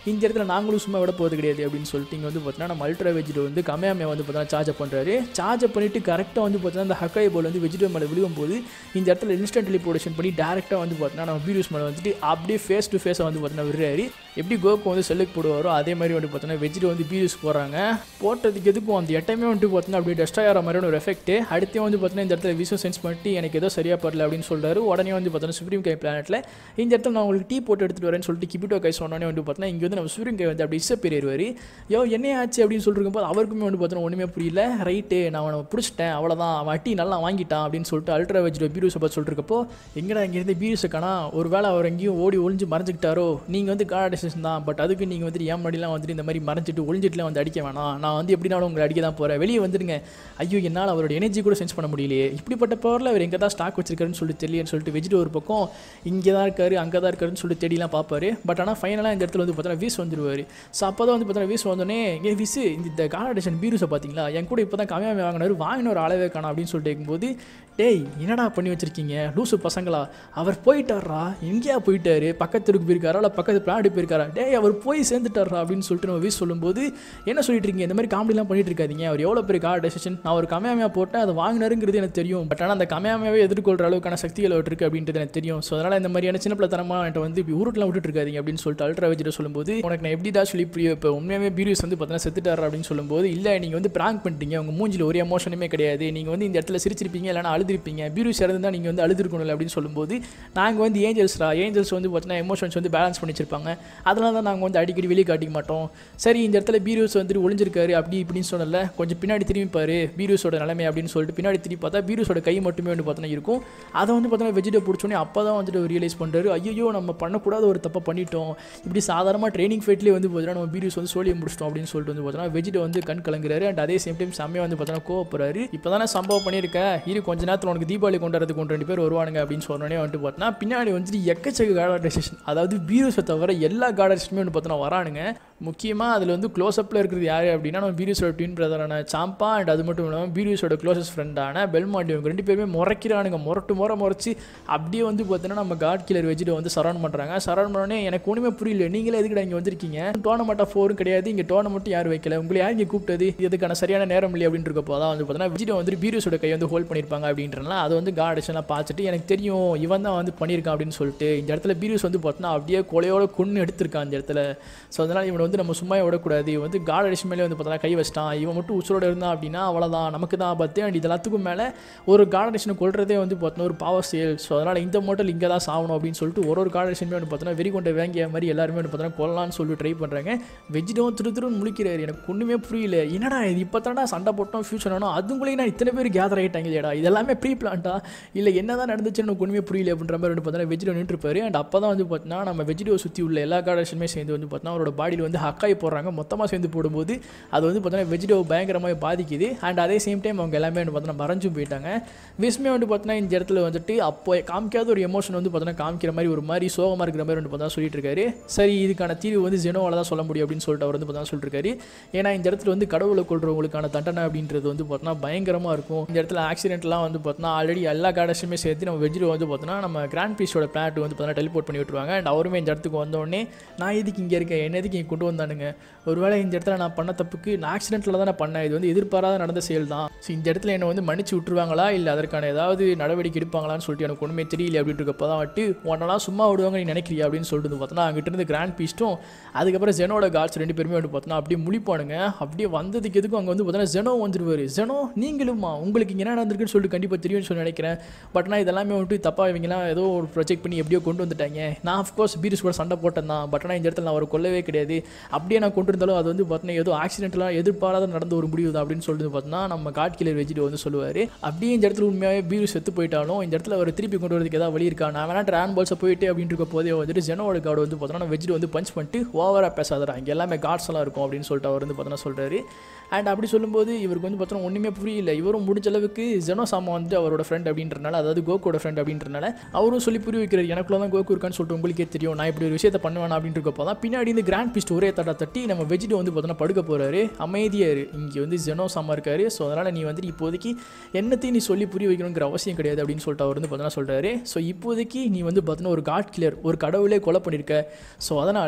இந்த இடத்துல நாங்களும் சும்மா விட போகிறது கிடையாது அப்படின்னு சொல்லிட்டு இங்கே வந்து பார்த்தீங்கன்னா நம்ம அல்ட்ரா வெஜிடோ வந்து கமையாமே வந்து பார்த்தீங்கன்னா சார்ஜ் பண்ணுறாரு சார்ஜ் பண்ணிட்டு கரெக்டாக வந்து பார்த்தீங்கன்னா அந்த ஹக்காய் பால் வந்து வெஜிடோ மேலே விழுகும் போது இந்த இடத்துல இன்ஸ்டன்ட் டெலிபோர்டேஷன் பண்ணி டேரெக்டாக வந்து பார்த்தீங்கன்னா நம்ம பீரியூஸ் மேலே வந்துட்டு அப்படியே ஃபேஸ் டு ஃபேஸாக வந்து பார்த்தீங்கன்னா விடுறாரு எப்படி கோக்கு வந்து செல்லுக்கு போடுவாரோ அதே மாதிரி வந்து பார்த்தீங்கன்னா வெஜிடோ வந்து பீரியூஸ் போகிறாங்க போட்டதுக்கு எதுக்கும் அந்த எட்டமே வந்துட்டு பார்த்தீங்கன்னா அப்படியே டெஸ்ட்ராய் ஆகிற மாதிரியான ஒரு எஃபெக்ட் அடுத்தே வந்து பார்த்தீங்கன்னா இந்த இடத்துல விசோ சென்ஸ் பண்ணிட்டு எனக்கு ஏதோ சரியாக படல அப்படின்னு சொல்றாரு உடனே வந்து பார்த்தீங்கன்னா சுப்ரீம் கை பிளானெட்டில் இந்த இடத்துல நான் உங்களுக்கு டீ போட்டு எடுத்துகிட்டு வரேன்னு சொல்லிட்டு கிபிட்டோ கை சொன்னோடனே வந்து பார்த்தீங்கன்னா இங்கே வந்து நம்ம சுப்ரீம் கை வந்து அப்படி டிசப்பேர் ஏறுவார் யோ என்ன ஆச்சு அப்படின்னு சொல்லிருக்கும் போது அவருக்குமே வந்து பார்த்தீங்கன்னா ஒன்றுமே புரியல ரைட்டு நான் அவனை பிடிச்சிட்டேன் அவ்வளோதான் அவன் அட்டி நல்லா வாங்கிட்டான் அப்படின்னு சொல்லிட்டு அல்ட்ரா வெஜிடோ பீரூஸை பார்த்து சொல்லிருக்கப்போ எங்கடா இங்கேருந்து பீரூஸை காணா ஒரு வேளை அவர் எங்கேயும் ஓடி ஒளிஞ்சு மறைஞ்சிக்கிட்டாரோ நீங்கள் வந்து கார்டு டெசிஷன் தான் பட் அதுக்கு நீங்கள் வந்துட்டு ஏன் முன்னாடிலாம் வந்துட்டு இந்த மாதிரி மறைஞ்சிட்டு ஒளிஞ்சிட்டுலாம் வந்து அடிக்க வேணாம் நான் வந்து எப்படினாலும் உங்களை அடிக்க தான் போகிறேன் வெளியே வந்துடுங்க ஐயோ என்னால் அவரோட எனர்ஜி கூட சென்ஸ் பண்ண முடியலையே இப்படிப்பட்ட பவரில் அவர் எங்கே தான் ஸ்டாக் வச்சிருக்காருன்னு சொல்லிட்டு தெரியலன்னு சொல்லிட்டு வெஜிடோ ஒரு பக்கம் இங்கே தான் இருக்காரு அங்கே தான் இருக்காருன்னு சொல்லிட்டு தேடிலாம் பார்ப்பாரு பட் ஆனால் ஃபைனலாக இந்த இடத்துல வந்து பார்த்தீங்கன்னா வீஸ் வந்துருவார் ஸோ அப்போ தான் வந்து பார்த்தீங்கன்னா வீஸ் வந்தோடனே ஏ விஸ் இந்த கார்டேஷன் பீருஸை பார்த்தீங்களா என் கூட இப்போ தான் கம்மியாக வாங்கினாரு வாங்கின ஒரு அளவே காணும் அப்படின்னு சொல்லிட்டு கேட்கும்போது டேய் என்னடா பண்ணி வச்சிருக்கீங்க லூசு பசங்களா அவர் போயிட்டாரா எங்கேயா போயிட்டாரு பக்கத்துக்கு போயிருக்காரா இல்லை பக்கத்து பிளாடி போயிருக்காரா டேய் அவர் போய் சேர்ந்துட்டாரா அப்படின்னு சொல்லிட்டு நம்ம வீஸ் சொல்லும்போது என்ன சொல்லிட்டு இருக்கீங்க இந்த மாதிரி காமெடிலாம் பண்ணிட்டு இருக்காதீங்க அவர் எவ்வளோ பெரிய கார்டு டெசிஷன் நான் ஒரு கமையாமையா போட்டேன் அதை வாங்கினாருங்கிறது எனக்கு தெரியும் பட் ஆனால் அந்த கமையாமையாவே எதிர்கொள்கிற அளவுக்கான சக்திகள் அவர்கிட்ட இருக்கு அப்படின்றது எனக்கு தெரியும் ஸோ அதனால் இந்த மாதிரியான சின்ன பிள்ளைத்தனமா என்கிட்ட வந்து இப்படி உருட்டெலாம் விட்டுட்டு இருக்காதீங்க அப்படின்னு சொல்லிட்டு அல்ட்ரா வச்சுட்டு சொல்லும்போது உனக்கு நான் எப்படிடா சொல்லி புரியும் இப்போ உண்மையாகவே பீரியஸ் வந்து பார்த்தீங்கன்னா செத்துட்டாரா அப்படின்னு சொல்லும்போது இல்லை நீங்கள் வந்து ப்ராங்க் பண்ணிட்டீங்க உங்கள் மூஞ்சில் ஒரு எமோஷனுமே கிடையாது நீங்கள் வந்து இந்த இடத்துல சிரிச்சிருப்பீங்க இல்லைனா அழுதுருப்பீங்க பீரியஸ் இறந்து தான் நீங்கள் வந்து அழுதுருக்கணும் அப்படின்னு சொல்லும்போது நாங்கள் வந்து ஏஞ்சல்ஸ்ரா ஏஞ்சல்ஸ் வந்து பார்த்தீங்கன்னா எமோஷன்ஸ் வந்து பேலன்ஸ் பண்ணி வச்சிருப்பாங்க அதனால தான் நாங்கள் வந்து அடிக்கடி வெளியே காட்டிக்க மாட்டோம் சரி இந்த இடத்துல பீரியஸ் வந்துட்டு ஒளிஞ்சிருக்காரு அப்படி இப்படின்னு சொன்னல கொஞ்சம் பின்னாடி திரும்பி பாரு பீரியஸோட நிலைமை அப்படின்னு சொல்லிட்டு பின்னாடி திரும்பி பார்த்தா பீரியஸோட கை மட்டுமே வந்து பார்த்தீங்கன்னா இருக்கும் அதை வந்து பார்த்தீங்கன்னா வெஜிடே பிடிச்சோன்னே அப்போ தான் வந்துட்டு ரியலைஸ் பண்ணுறாரு ஐயோ நம்ம பண்ணக்கூடாத ஒரு தப்பை பண்ணிட்டோம் இப்படி சாதாரணமாக ட்ரைனிங் ஃபைட்லேயே வந்து பார்த்தீங்கன்னா நம்ம பீரியஸ் வந்து சோழியம் முடிச்சிட்டோம் அப்படின்னு சொல்லிட்டு வந்து பார்த்தீங்கன்னா வெஜிடே வந்து கண் கலங்குறாரு அண்ட் அதே சேம் டைம் செம்மையாக வந்து பார்த்தீங்கன்னா கோவப்படுறாரு இப்போ தானே சம்பவம் பண்ணியிருக்க இரு கொஞ்ச நேரத்தில் உனக்கு தீபாவளி கொண்டாடுறதுக்கு கொண்டு ரெண்டு பேர் வருவானுங்க அப்படின்னு சொன்னோடனே வந்துட்டு பார்த்தீங்கன்னா பின்னாடி வந்துட்டு எக்கச்சக்க கார்டர் டெசிஷன் அதாவது பீரோஸை தவிர எல்லா கார்டர்ஸுமே வந்து பார்த்தீங்கன்னா வரானுங்க முக்கியமாக அதில் வந்து க்ளோஸ்அப்பில் இருக்கிறது யார் அப்படின்னா நம்ம பீரியூஸோட ட்வின் பிரதரான சாம்பா அண்ட் அது மட்டும் இல்லாமல் பீரியூஸோட க்ளோசஸ்ட் ஃப்ரெண்டான பெல்மாண்டி இவங்க ரெண்டு பேருமே முறைக்கிறானுங்க முரட்டு முறை முறைச்சி அப்படியே வந்து பார்த்தீங்கன்னா நம்ம காட் கில்லர் வெஜிடை வந்து சரௌண்ட் பண்ணுறாங்க சரௌண்ட் பண்ணோடனே எனக்கு ஒன்றுமே புரியல நீங்களே எதுக்குடா இங்கே வந்திருக்கீங்க டோர்னமெண்ட் ஆஃப் ஃபோரும் கிடையாது இங்கே டோர்னமெண்ட் யார் வைக்கல உங்களை யார் இங்கே கூப்பிட்டது இதுக்கான சரியான நேரம் இல்லை அப்படின்னு இருக்கப்போ தான் வந்து பார்த்தீங்கன்னா விஜய் வந்து பீரியூஸோட கை வந்து ஹோல்ட் பண்ணியிருப்பாங்க அப்படின்றனால அதை வந்து காட் அடிஷன்லாம் பார்த்துட்டு எனக்கு தெரியும் இவன் தான் வந்து பண்ணியிருக்கான் அப்படின்னு சொல்லிட்டு இந்த இடத்துல பீரியூஸ் வந்து பார்த்தீங்கன்னா அப்படியே கொலையோட கொன்று எடுத்திருக்கான் அந்த இடத்துல ஸோ அதனால் இவனை வந்து நம்ம சும்மா விடக்கூடாது இவன் வந்து காட் அடிஷன் மேலே வந்து பார்த்தீங்கன்னா கை வச்சிட்டான் இவன் மட்டும் உசுரோட இருந்தான் அப்படின்னா அவ்வளோதான் நமக்கு தான் ஆபத்து அண்ட் இது எல்லாத்துக்கும் மேலே ஒரு காட் அடிஷனை கொள்றதே வந்து பார்த்தீங்கன்னா ஒரு பாவர் செயல் ஸோ அதனால் இந்த மோட்டல் இங்கே தான் சாகணும் அப்படின்னு சொல்லிட்டு ஒரு ஒரு காட் அடிஷனுமே வந்து பார்த்தீங்கன்னா வெறி கொண்ட வேங்கிய மாதிரி எல்லாருமே வந்து பார்த்தீங்கன்னா கொல்லலாம்னு சொல்லி ட்ரை பண்ணுறாங்க வெஜிடவும் திரு திருன்னு முழிக்கிறாரு எனக்கு ஒன்றுமே புரியல என்னடா இது இப்போ தானடா சண்டை போட்டோம் ஃபியூச்சர் ஆனோம் அதுங்களே நான் இத்தனை பேர் கேதர் ஆகிட்டாங்க இல்லையாடா இதெல்லாமே ப்ரீ பிளான்ட்டா இல்லை என்ன தான் நடந்துச்சுன்னு எனக்கு ஒன்றுமே புரியல அப்படின்ற மாதிரி வந்து பார்த்தீங்கன்னா வெஜிடோ நின்றுருப்பாரு அண்ட் அப்போ தான் வந்து பார்த்தீங்கன்னா நம்ம வெஜிடோ சுற்றி உள்ள எல்லா கார்டேஷனுமே சேர்ந்து வந்து பார்த்தீங்கன்னா அவரோட பாடியில் வந்து ஹக்காய் போடுறாங்க மொத்தமாக சேர்ந்து போடும்போது அது வந்து பார்த்தீங்கன்னா வெஜிடோ பயங்கரமாக பாதிக்குது அண்ட் அதே சேம் டைம் அவங்க எல்லாமே வந்து பார்த்தீங்கன்னா மறைஞ்சும் போயிட்டாங்க விஸ்மே வந்து பார்த்தீங்கன்னா இந்த இடத்துல வந்துட்டு அப்போ காமிக்காத ஒரு எமோஷன் வந்து பார்த்தீங்கன்னா காமிக்கிற மாதிரி ஒரு மாதிரி சோகமாக இருக்கிற மாதிரி வந்து பார்த்தா சொல்லிட்டு இருக்காரு சரி இதுக்கான தீர்வு வந்து ஜெனோவால் தான் சொல்ல முடியும் அப்படின்னு சொல்லிட்டு அவர் வந்து பார்த்தா சொல்லிட்டு இருக்காரு ஏன்னா இந்த இடத்துல வந்து கடவுளை கொள்றவங்களுக்கான தண்டனை அப்படின்றது வந்து பார்த்தீங்கன்னா பயங்கரமாக இருக்கும் இந்த இடத்துல ஆக்சிடென்ட்லாம் வந்து பார்த்தீங்கன்னா ஆல்ரெடி எல்லா கார்டஸுமே சேர்த்து நம்ம வெஜ்ஜில் வந்து பார்த்தீங்கன்னா நம்ம கிராண்ட் பீஸோட பிளாட் வந்து பார்த்தீங்கன்னா டெலிபோர்ட் பண்ணி விட்டுருவாங்க அண்ட் அவருமே இந்த இடத்துக்கு வந்தோடனே நான் எதுக்கு இங்கே இருக்கேன் என்ன எதுக்கு இங்கே கொண்டு வந்தானுங்க ஒருவேளை இந்த இடத்துல நான் பண்ண தப்புக்கு நான் ஆக்சிடென்ட்டில் தான் நான் பண்ணேன் இது வந்து எதிர்பாராத நடந்த செயல் தான் ஸோ இந்த இடத்துல என்னை வந்து மன்னிச்சு விட்டுருவாங்களா இல்லை அதற்கான ஏதாவது நடவடிக்கை எடுப்பாங்களான்னு சொல்லிட்டு எனக்கு ஒன்றுமே தெரியல அப்படின்ட்டு இருக்கப்போ தான் வட்டு உன்னெல்லாம் சும்மா விடுவாங்க நீ நினைக்கிறியா அப்படின்னு சொல்லிட்டு வந்து பார்த்தோன்னா அங்கிட்ட இருந்து கிராண்ட் பீஸ்ட்டும் அதுக்கப்புறம் ஜெனோட கார்ட்ஸ் ரெண்டு பேருமே வந்து பார்த்தோன்னா அப்படியே முழிப்பானுங்க அப்படியே வந்ததுக்கு எதுக்கும் அங்கே வந்து பார்த்தோன்னா ஜெனோ வந்துருவார் ஜெனோ நீங்களுமா உங்களுக்கு இங்கே என்ன நடந்திருக்குன்னு சொல்லிட்டு கண்டிப்பாக தெரியும்னு சொல்லி நினைக்கிறேன் பட் நான் இதெல்லாமே வந்துட்டு தப்பாக இவங்கலாம் ஏதோ ஒரு ப்ரொஜெக்ட் பண்ணி எப்படியோ கொண்டு வந்துட்டாங்க நான் அஃப்கோர்ஸ் பீரிஸ் கூட சண்டை போட்டேன் தான் பட் ஆனால் இந்த இடத்துல நான் அவர் கொல்லவே கிடையாது அப்படியே நான் கொண்டு இருந்தாலும் அது வந்து பார்த்தீங்கன்னா ஏதோ ஆக்சிடென்ட்லாம் எதிர்பாராத நடந்த ஒரு முடிவு தான் அப்படின்னு சொல்லிட்டு பார்த்தீங்கன்னா நம்ம காட் கிளர் வெஜிட்டு வந்து சொல்லுவார் அப்படியே இந்த இடத்துல உண்மையாகவே பீரு செத்து போயிட்டாலும் இந்த இடத்துல அவர் திருப்பி கொண்டு வரதுக்கு ஏதாவது வழி இருக்கா நான் வேணா ட்ரான் பால்ஸை போயிட்டு அப்படின்ட்டு இருக்க போதே வந்துட்டு ஜெனோட கார்டு வந்து பார்த்தோன்னா வெஜிட் வந்து பஞ்ச் பண்ணிட்டு ஓவராக பேசாதரா இங்கே எல்லாமே கார்ட்ஸ் எல்லாம் இருக்கும் அப்படின்னு சொல்லிட்டு அவர் வந்து பார்த்தோன்னா சொல்கிறாரு அண்ட் அப்படி சொல்லும்போது இவருக்கு வந்து பார்த்தோன்னா ஒன்றுமே புரியல இவரும் முடிஞ்ச அளவுக்கு ஜெனோ சாமா வந்து அவரோட ஃப்ரெண்ட் அப்படின்றனால அதாவது கோகோட ஃப்ரெண்ட் அப்படின்றனால அவரும் சொல்லி புரிய வைக்கிறார் எனக்குள்ள தான் கோகு இருக்கான்னு சொல்லிட்டு உங்களுக்கே தெரியும் நான் இப்படி ஒரு விஷயத்தை பண்ணுவேன் அப்படின்ட்டு இருக்கப்போ தான் பின்னாடி இந்த கிராண்ட் பிஸ்ட் ஒரே தட்டா தட்டி நம்ம வெஜிட் வந்து பார்த்தோன்னா படுக்க போகிறாரு அமைதியாரு இங்கே வந்து ஜெனோ சாமா இருக்காரு ஸோ அதனால் நீ வந்துட்டு இப்போதைக்கு என்னத்தையும் நீ சொல்லி புரிய வைக்கணுங்கிற அவசியம் கிடையாது அப்படின்னு சொல்லிட்டு அவர் வந்து பார்த்தோன்னா சொல்கிறாரு ஸோ இப்போதைக்கு நீ வந்து பார்த்தோன்னா ஒரு காட் கிளியர் ஒரு கடவுளே கொலை பண்ணியிருக்க ஸோ அதனால்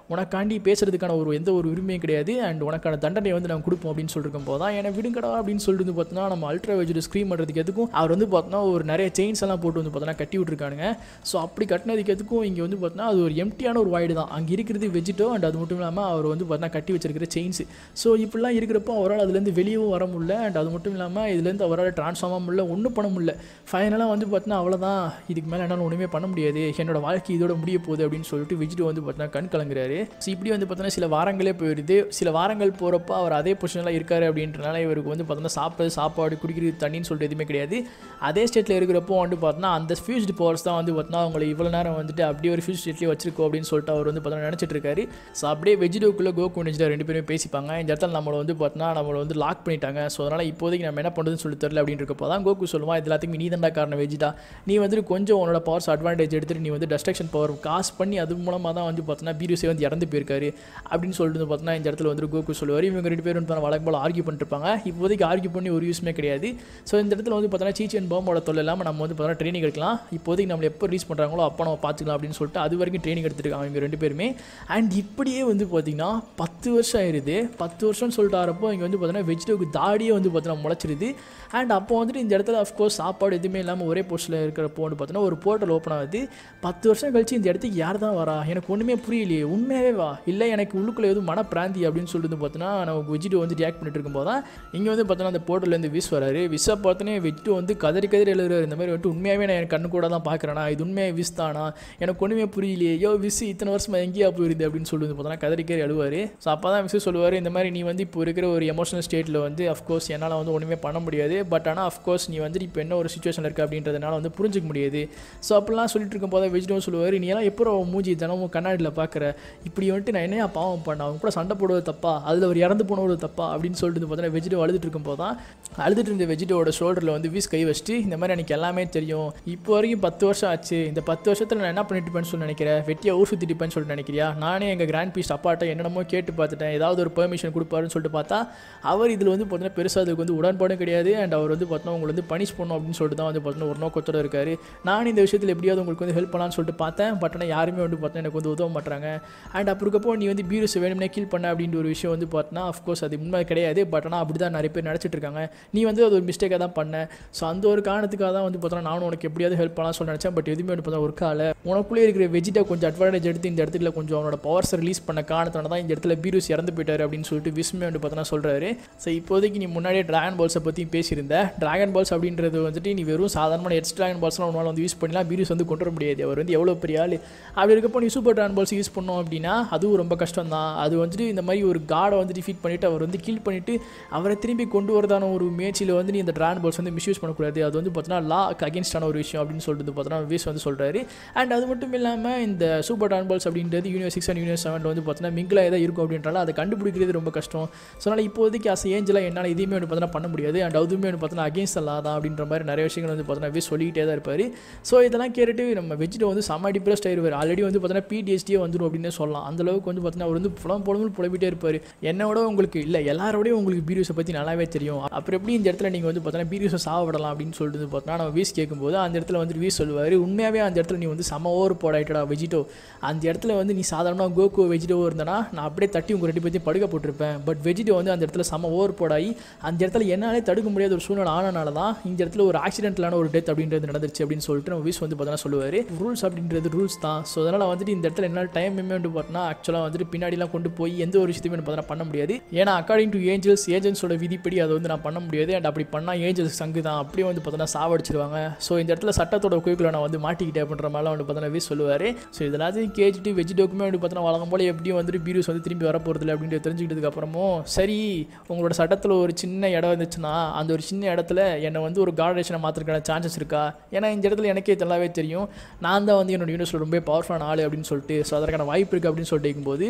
உனக்காண்டி பேசுறதுக்கான ஒரு எந்த ஒரு உரிமையும் கிடையாது அண்ட் உனக்கான தண்டனை வந்து நாங்கள் கொடுப்போம் அப்படின்னு சொல்லிருக்கும் போது தான் என்னை விடுங்கடா அப்படின்னு சொல்லிட்டு வந்து பார்த்தோன்னா நம்ம அல்ட்ரா வெஜிட் ஸ்க்ரீம் பண்ணுறதுக்கு எதுக்கும் அவர் வந்து பார்த்தோன்னா ஒரு நிறைய செயின்ஸ் எல்லாம் போட்டு வந்து பார்த்தோன்னா கட்டி விட்டுருக்கானுங்க ஸோ அப்படி கட்டினதுக்கு எதுக்கும் இங்கே வந்து பார்த்தோன்னா அது ஒரு எம்டியான ஒரு வாய்டு தான் அங்கே இருக்கிறது வெஜிட்டோ அண்ட் அது மட்டும் இல்லாமல் அவர் வந்து பார்த்தோன்னா கட்டி வச்சிருக்கிற செயின்ஸ் ஸோ இப்படிலாம் இருக்கிறப்போ அவரால் அதுலேருந்து வெளியவும் வர முடியல அண்ட் அது மட்டும் இல்லாமல் இதுலேருந்து அவரால் ட்ரான்ஸ்ஃபார்ம் ஆக முடியல ஒன்றும் பண்ண முடியல ஃபைனலாக வந்து பார்த்தோன்னா அவ்வளோதான் இதுக்கு மேலே என்னால் ஒன்றுமே பண்ண முடியாது என்னோட வாழ்க்கை இதோட முடிய போகுது அப்படின்னு சொல்லிட்டு வெஜிட்டோ வந்து பார்த்தோன்னா கண் கலங்குறாரு ஸோ இப்படி வந்து பார்த்தோன்னா சில வாரங்களே போயிடுது சில வாரங்கள் போகிறப்ப அவர் அதே பொசிஷனில் இருக்காரு அப்படின்றனால இவருக்கு வந்து பார்த்தோன்னா சாப்பிட்றது சாப்பாடு குடிக்கிறது தண்ணின்னு சொல்லிட்டு எதுவுமே கிடையாது அதே ஸ்டேட்டில் இருக்கிறப்போ வந்து பார்த்தோன்னா அந்த ஃபியூஸ்டு பவர்ஸ் தான் வந்து பார்த்தோன்னா அவங்களை இவ்வளோ நேரம் வந்துட்டு அப்படியே ஒரு ஃபியூஸ் ஸ்டேட்லேயே வச்சிருக்கோம் அப்படின்னு சொல்லிட்டு அவர் வந்து பார்த்தோன்னா நினச்சிட்டு இருக்காரு ஸோ அப்படியே வெஜிடோக்குள்ளே கோகு நிஜிடா ரெண்டு பேரும் பேசிப்பாங்க இந்த இடத்துல நம்மளை வந்து பார்த்தோன்னா நம்மளை வந்து லாக் பண்ணிட்டாங்க ஸோ அதனால் இப்போதைக்கு நம்ம என்ன பண்ணுறதுன்னு சொல்லி தெரியல அப்படின்னு இருக்கப்போ தான் கோகு சொல்லுவான் இது எல்லாத்துக்கும் நீ தான்டா காரணம் வெஜிடா நீ வந்துட்டு கொஞ்சம் உன்னோட பவர்ஸ் அட்வான்டேஜ் எடுத்துட்டு நீ வந்து டஸ்ட்ரக்ஷன் பவர் காசு பண்ணி அது மூலமாக தான் வந்து பார்த்தோன்னா பீரியூஸே வந்து இறந்து போயிருக்காரு அப்படின்னு சொல்லிட்டு வந்து பார்த்தோன்னா இந்த இடத்துல வந்து கோகு சொல்லுவார் இவங்க ரெண்டு பேரும் வந்து வழக்கம் போல் ஆர்கியூ பண்ணிருப்பாங்க இப்போதைக்கு ஆர்கியூ பண்ணி ஒரு யூஸ்மே கிடையாது ஸோ இந்த இடத்துல வந்து பார்த்தோன்னா சீச்சி அண்ட் பாம்போட தொல்லை இல்லாமல் நம்ம வந்து பார்த்தோன்னா ட்ரைனிங் எடுக்கலாம் இப்போதைக்கு நம்மளை எப்போ ரீச் பண்ணுறாங்களோ அப்போ நம்ம பார்த்துக்கலாம் அப்படின்னு சொல்லிட்டு அது வரைக்கும் ட்ரைனிங் எடுத்துருக்காங்க இவங்க ரெண்டு பேருமே அண்ட் இப்படியே வந்து பார்த்தீங்கன்னா பத்து வருஷம் ஆயிருது பத்து வருஷம்னு சொல்லிட்டு வரப்போ இங்கே வந்து பார்த்தீங்கன்னா வெஜிடபிள் தாடியே வந்து பார்த்தீங்கன்னா முளைச்சிருது அண்ட் அப்போ வந்துட்டு இந்த இடத்துல அஃப்கோர்ஸ் சாப்பாடு எதுவுமே இல்லாமல் ஒரே போஸ்ட்டில் இருக்கிறப்போ வந்து பார்த்தீங்கன்னா ஒரு போர்ட்டல் ஓப்பன் ஆகுது பத்து வருஷம் கழிச்சு இந்த இடத்துக்கு யார் தான் வரா எனக்கு ஒன்றுமே புரியலையே உண்மையாகவே வா இல்லை எனக்கு உள்ளுக்குள்ளே எதுவும் மன பிராந்தி அப்படின்னு சொல்லிட்டு வந்து பார்த்தீங்கன்னா நம்ம வெஜிடோ வந்து ரியாக்ட் பண்ணிட்டு இருக்கும்போது தான் இங்கே வந்து பார்த்தோன்னா அந்த போர்ட்டல்லேருந்து விஸ் வராரு விஸ்ஸை பார்த்தோன்னே வெஜிடோ வந்து கதறி கதறி எழுதுறாரு இந்த மாதிரி வந்துட்டு உண்மையாகவே நான் என் கண்ணு கூட தான் பார்க்குறேனா இது உண்மையாக விஸ் தானா எனக்கு ஒன்றுமே புரியலையே யோ விஸ் இத்தனை வருஷமா எங்கேயா போயிருது அப்படின்னு சொல்லி வந்து பார்த்தோன்னா கதறி கதறி அழுவார் ஸோ அப்போ தான் விஸ் சொல்லுவார் இந்த மாதிரி நீ வந்து இப்போ இருக்கிற ஒரு எமோஷனல் ஸ்டேட்டில் வந்து அஃப்கோர்ஸ் என்னால் வந்து ஒன்றுமே பண்ண முடியாது பட் ஆனால் அஃப்கோர்ஸ் நீ வந்துட்டு இப்போ என்ன ஒரு சுச்சுவேஷனில் இருக்க அப்படின்றதுனால வந்து புரிஞ்சிக்க முடியாது ஸோ அப்படிலாம் சொல்லிட்டு இருக்கும் போது வெஜிடோ சொல்லுவார் நீ எல்லாம் எப்போ மூஞ்சி தினமும் கண்ணாடியில் பார்க்குற இப்படி வந்துட்டு நான் என்னையா பாவம் பண்ண அவன் கூட சண்டை போடுவது தப்பா அதில் ஒரு இறந்து போனது தப்பா அப்படின்னு சொல்லிட்டு பார்த்தீங்கன்னா வெஜிடோ அழுதுட்டு இருக்கும் போது தான் அழுதுட்டு இருந்த வெஜிடோட ஷோல்டரில் வந்து வீஸ் கை வச்சுட்டு இந்த மாதிரி எனக்கு எல்லாமே தெரியும் இப்போ வரைக்கும் பத்து வருஷம் ஆச்சு இந்த பத்து வருஷத்தில் நான் என்ன பண்ணிட்டு இருப்பேன்னு சொல்லி நினைக்கிறேன் வெட்டியாக ஊர் சுற்றிட்டு இருப்பேன்னு சொல்லிட்டு நினைக்கிறியா நானே எங்கள் கிராண்ட் பீஸ் அப்பாட்ட என்னென்னமோ கேட்டு பார்த்துட்டேன் ஏதாவது ஒரு பெர்மிஷன் கொடுப்பாருன்னு சொல்லிட்டு பார்த்தா அவர் இதில் வந்து பார்த்தீங்கன்னா பெருசாக அதுக்கு வந்து உடன்பாடும் கிடையாது அண்ட் அவர் வந்து பார்த்தீங்கன்னா உங்களை வந்து பனிஷ் பண்ணணும் அப்படின்னு சொல்லிட்டு தான் வந்து பார்த்தீங்கன்னா ஒரு நோக்கத்தோட இருக்காரு நான் இந்த விஷயத்தில் எப்படியாவது உங்களுக்கு வந்து ஹெல்ப் பண்ணலாம்னு சொல்லிட்டு பார்த்தேன் பட் ஆனால் யாருமே வந்து பார்த்தீங்கன்னா எனக்கு வந்து உதவ மாட்டாங்க அண்ட் அப்படி இருக்கப்போ நீ வந்து பீரஸ் வேணும்னே கில் பண்ண அப்படின்ற ஒரு விஷயம் வந்து பார்த்தீங்கன்னா அஃப்கோர்ஸ் அது உண்மை கிடையாது பட் ஆனால் அப்படி தான் நிறைய பேர் நினச்சிட்டு இருக்காங்க நீ வந்து அது ஒரு மிஸ்டேக்காக தான் பண்ண ஸோ அந்த ஒரு காரணத்துக்காக தான் வந்து பார்த்தோன்னா நானும் உனக்கு எப்படியாவது ஹெல்ப் பண்ணலாம் சொல்லி நினச்சேன் பட் எதுவுமே வந்து பார்த்தா ஒர்க் ஆகல உனக்குள்ளே இருக்கிற வெஜிட்டை கொஞ்சம் அட்வான்டேஜ் எடுத்து இந்த இடத்துல கொஞ்சம் அவனோட பவர்ஸை ரிலீஸ் பண்ண காரணத்தினால தான் இந்த இடத்துல பீரூஸ் இறந்து போயிட்டாரு அப்படின்னு சொல்லிட்டு விஸ்மே வந்து பார்த்தோன்னா சொல்கிறாரு ஸோ இப்போதைக்கு நீ முன்னாடியே ட்ராகன் பால்ஸை பற்றி பேசியிருந்த ட்ராகன் பால்ஸ் அப்படின்றது வந்துட்டு நீ வெறும் சாதாரணமான எட்ஸ் ட்ராகன் பால்ஸ்லாம் உன்னால் வந்து யூஸ் பண்ணலாம் பீரூஸ் வந்து கொண்டு வர முடியாது அவர் வந்து எவ்வளோ பெரிய ஆள் அப்படி இருக்கப்போ நீ சூப்பர் ட்ராகன் பால்ஸ் யூஸ் பண்ணோம் அப்படின்னா அதுவும் ரொம்ப கஷ்டம் தான் அது வந்துட்டு இந்த மாதிரி ஒரு காடை வந்து டிஃபீட் பண்ணிவிட்டு அவர் வந்து கில் பண்ணிவிட்டு அவரை திரும்பி கொண்டு வரதான ஒரு முயற்சியில் வந்து நீ இந்த ட்ராகன் பால்ஸ் வந்து மிஸ்யூஸ் பண்ணக்கூடாது அது வந்து பார்த்தீங்கன்னா லா அகேன்ஸ்டான ஒரு விஷயம் அப்படின்னு சொல்லிட்டு பார்த்தீங்கன்னா வீஸ் வந்து சொல்கிறாரு அண்ட் அது மட்டும் இல்லாமல் இந்த சூப்பர் ட்ராகன் பால்ஸ் அப்படின்றது யூனிவர்ஸ் சிக்ஸ் அண்ட் யூனிவர்ஸ் செவனில் வந்து பார்த்தீங்கன்னா மிங்கிலாக தான் இருக்கும் அப்படின்றால அதை கண்டுபிடிக்கிறது ரொம்ப கஷ்டம் ஸோ அதனால் இப்போதைக்கு அஸ் ஏஞ்சலாக என்னால் எதையுமே வந்து பார்த்தீங்கன்னா பண்ண முடியாது அண்ட் அதுவுமே வந்து பார்த்தீங்கன்னா அகேன்ஸ்ட் லா தான் அப்படின்ற மாதிரி நிறைய விஷயங்கள் வந்து பார்த்தீங்கன்னா வீஸ் சொல்லிக்கிட்டே தான் இருப்பார் ஸோ இதெல்லாம் கேட்டுட்டு நம்ம வெஜிட்டை வந்து செம்ம டிப்ரெஸ்ட் ஆயிடுவார் ஆல்ரெடி வந்து பார்த்தீங்கன்னா பிடிஎஸ்டியே வந்துடும் அப்படின்னு சொல்லலாம் அந்த அளவுக்கு வந்து பார்த்தீங்கன்னா அவர் வந்து புலம் புலமும் புலம்பிட்டே இருப்பார் என்னோட உங்களுக்கு இல்லை எல்லாரோடய உங்களுக்கு பீரியூஸை பற்றி நல்லாவே தெரியும் அப்புறம் எப்படி இந்த இடத்துல நீங்கள் வந்து பார்த்தீங்கன்னா பீரியூஸை சாவிடலாம் அப்படின்னு சொல்லிட்டு வந்து பார்த்தீங்கன்னா நம்ம வீஸ் கேட்கும்போது அந்த இடத்துல வந்து வீஸ் சொல்லுவார் உண்மையாகவே அந்த இடத்துல நீ வந்து செம ஓவர் போடாயிட்டடா வெஜிட்டோ அந்த இடத்துல வந்து நீ சாதாரணமாக கோகோ வெஜிடோ இருந்தனா நான் அப்படியே தட்டி உங்கள் ரெண்டு பேர்த்தையும் படுக்க போட்டிருப்பேன் பட் வெஜிடோ வந்து அந்த இடத்துல செம ஓவர் போடாயி அந்த இடத்துல என்னாலே தடுக்க முடியாத ஒரு சூழ்நிலை ஆனனால தான் இந்த இடத்துல ஒரு ஆக்சிடென்டலான ஒரு டெத் அப்படின்றது நடந்துருச்சு அப்படின்னு சொல்லிட்டு நம்ம வீஸ் வந்து பார்த்தீங்கன்னா சொல்லுவார் ரூல்ஸ் அப்படின்றது ரூல்ஸ் தான் ஸோ அதனால் வந்துட்டு இந்த இடத்துல என்னால் டைம் வந்து பார்த்தோன்னா ஆக்சுவலாக வந்துட்டு பின்னாடிலாம் கொண்டு போய் எந்த ஒரு விஷயத்தையுமே பார்த்தீங்கன்னா பண்ண முடியாது ஏன்னா அக்கார்டிங் டு ஏஞ்சல்ஸ் ஏஜென்ட்ஸோட விதிப்படி அதை வந்து நான் பண்ண முடியாது அண்ட் அப்படி பண்ணால் ஏஞ்சல்ஸ் சங்கு தான் அப்படியே வந்து பார்த்தோன்னா சாவடிச்சிருவாங்க ஸோ இந்த இடத்துல சட்டத்தோட குழுக்கில் நான் வந்து மாட்டிக்கிட்டேன் அப்படின்ற மாதிரிலாம் வந்து பார்த்தோன்னா வீஸ் சொல்லுவார் ஸோ இதெல்லாத்தையும் கேட்டுட்டு வெஜிடோக்குமே வந்து பார்த்தோன்னா வழங்கும் போல எப்படியும் வந்துட்டு பீரூஸ் வந்து திரும்பி வர போகிறதில்ல அப்படின்ட்டு தெரிஞ்சுக்கிட்டதுக்கு அப்புறமும் சரி உங்களோட சட்டத்தில் ஒரு சின்ன இடம் இருந்துச்சுன்னா அந்த ஒரு சின்ன இடத்துல என்னை வந்து ஒரு கார்டேஷனை மாற்றுறதுக்கான சான்சஸ் இருக்கா ஏன்னா இந்த இடத்துல எனக்கே நல்லாவே தெரியும் நான் தான் வந்து என்னோட யூனிவர்ஸில் ரொம்ப பவர்ஃபுல்லான ஆள் அப்படின்னு சொல்லிட்டு ஸோ அதற்கான வாய்ப்பு இருக்குது அப்படின்னு சொல்லிட்டு இருக்கும்போது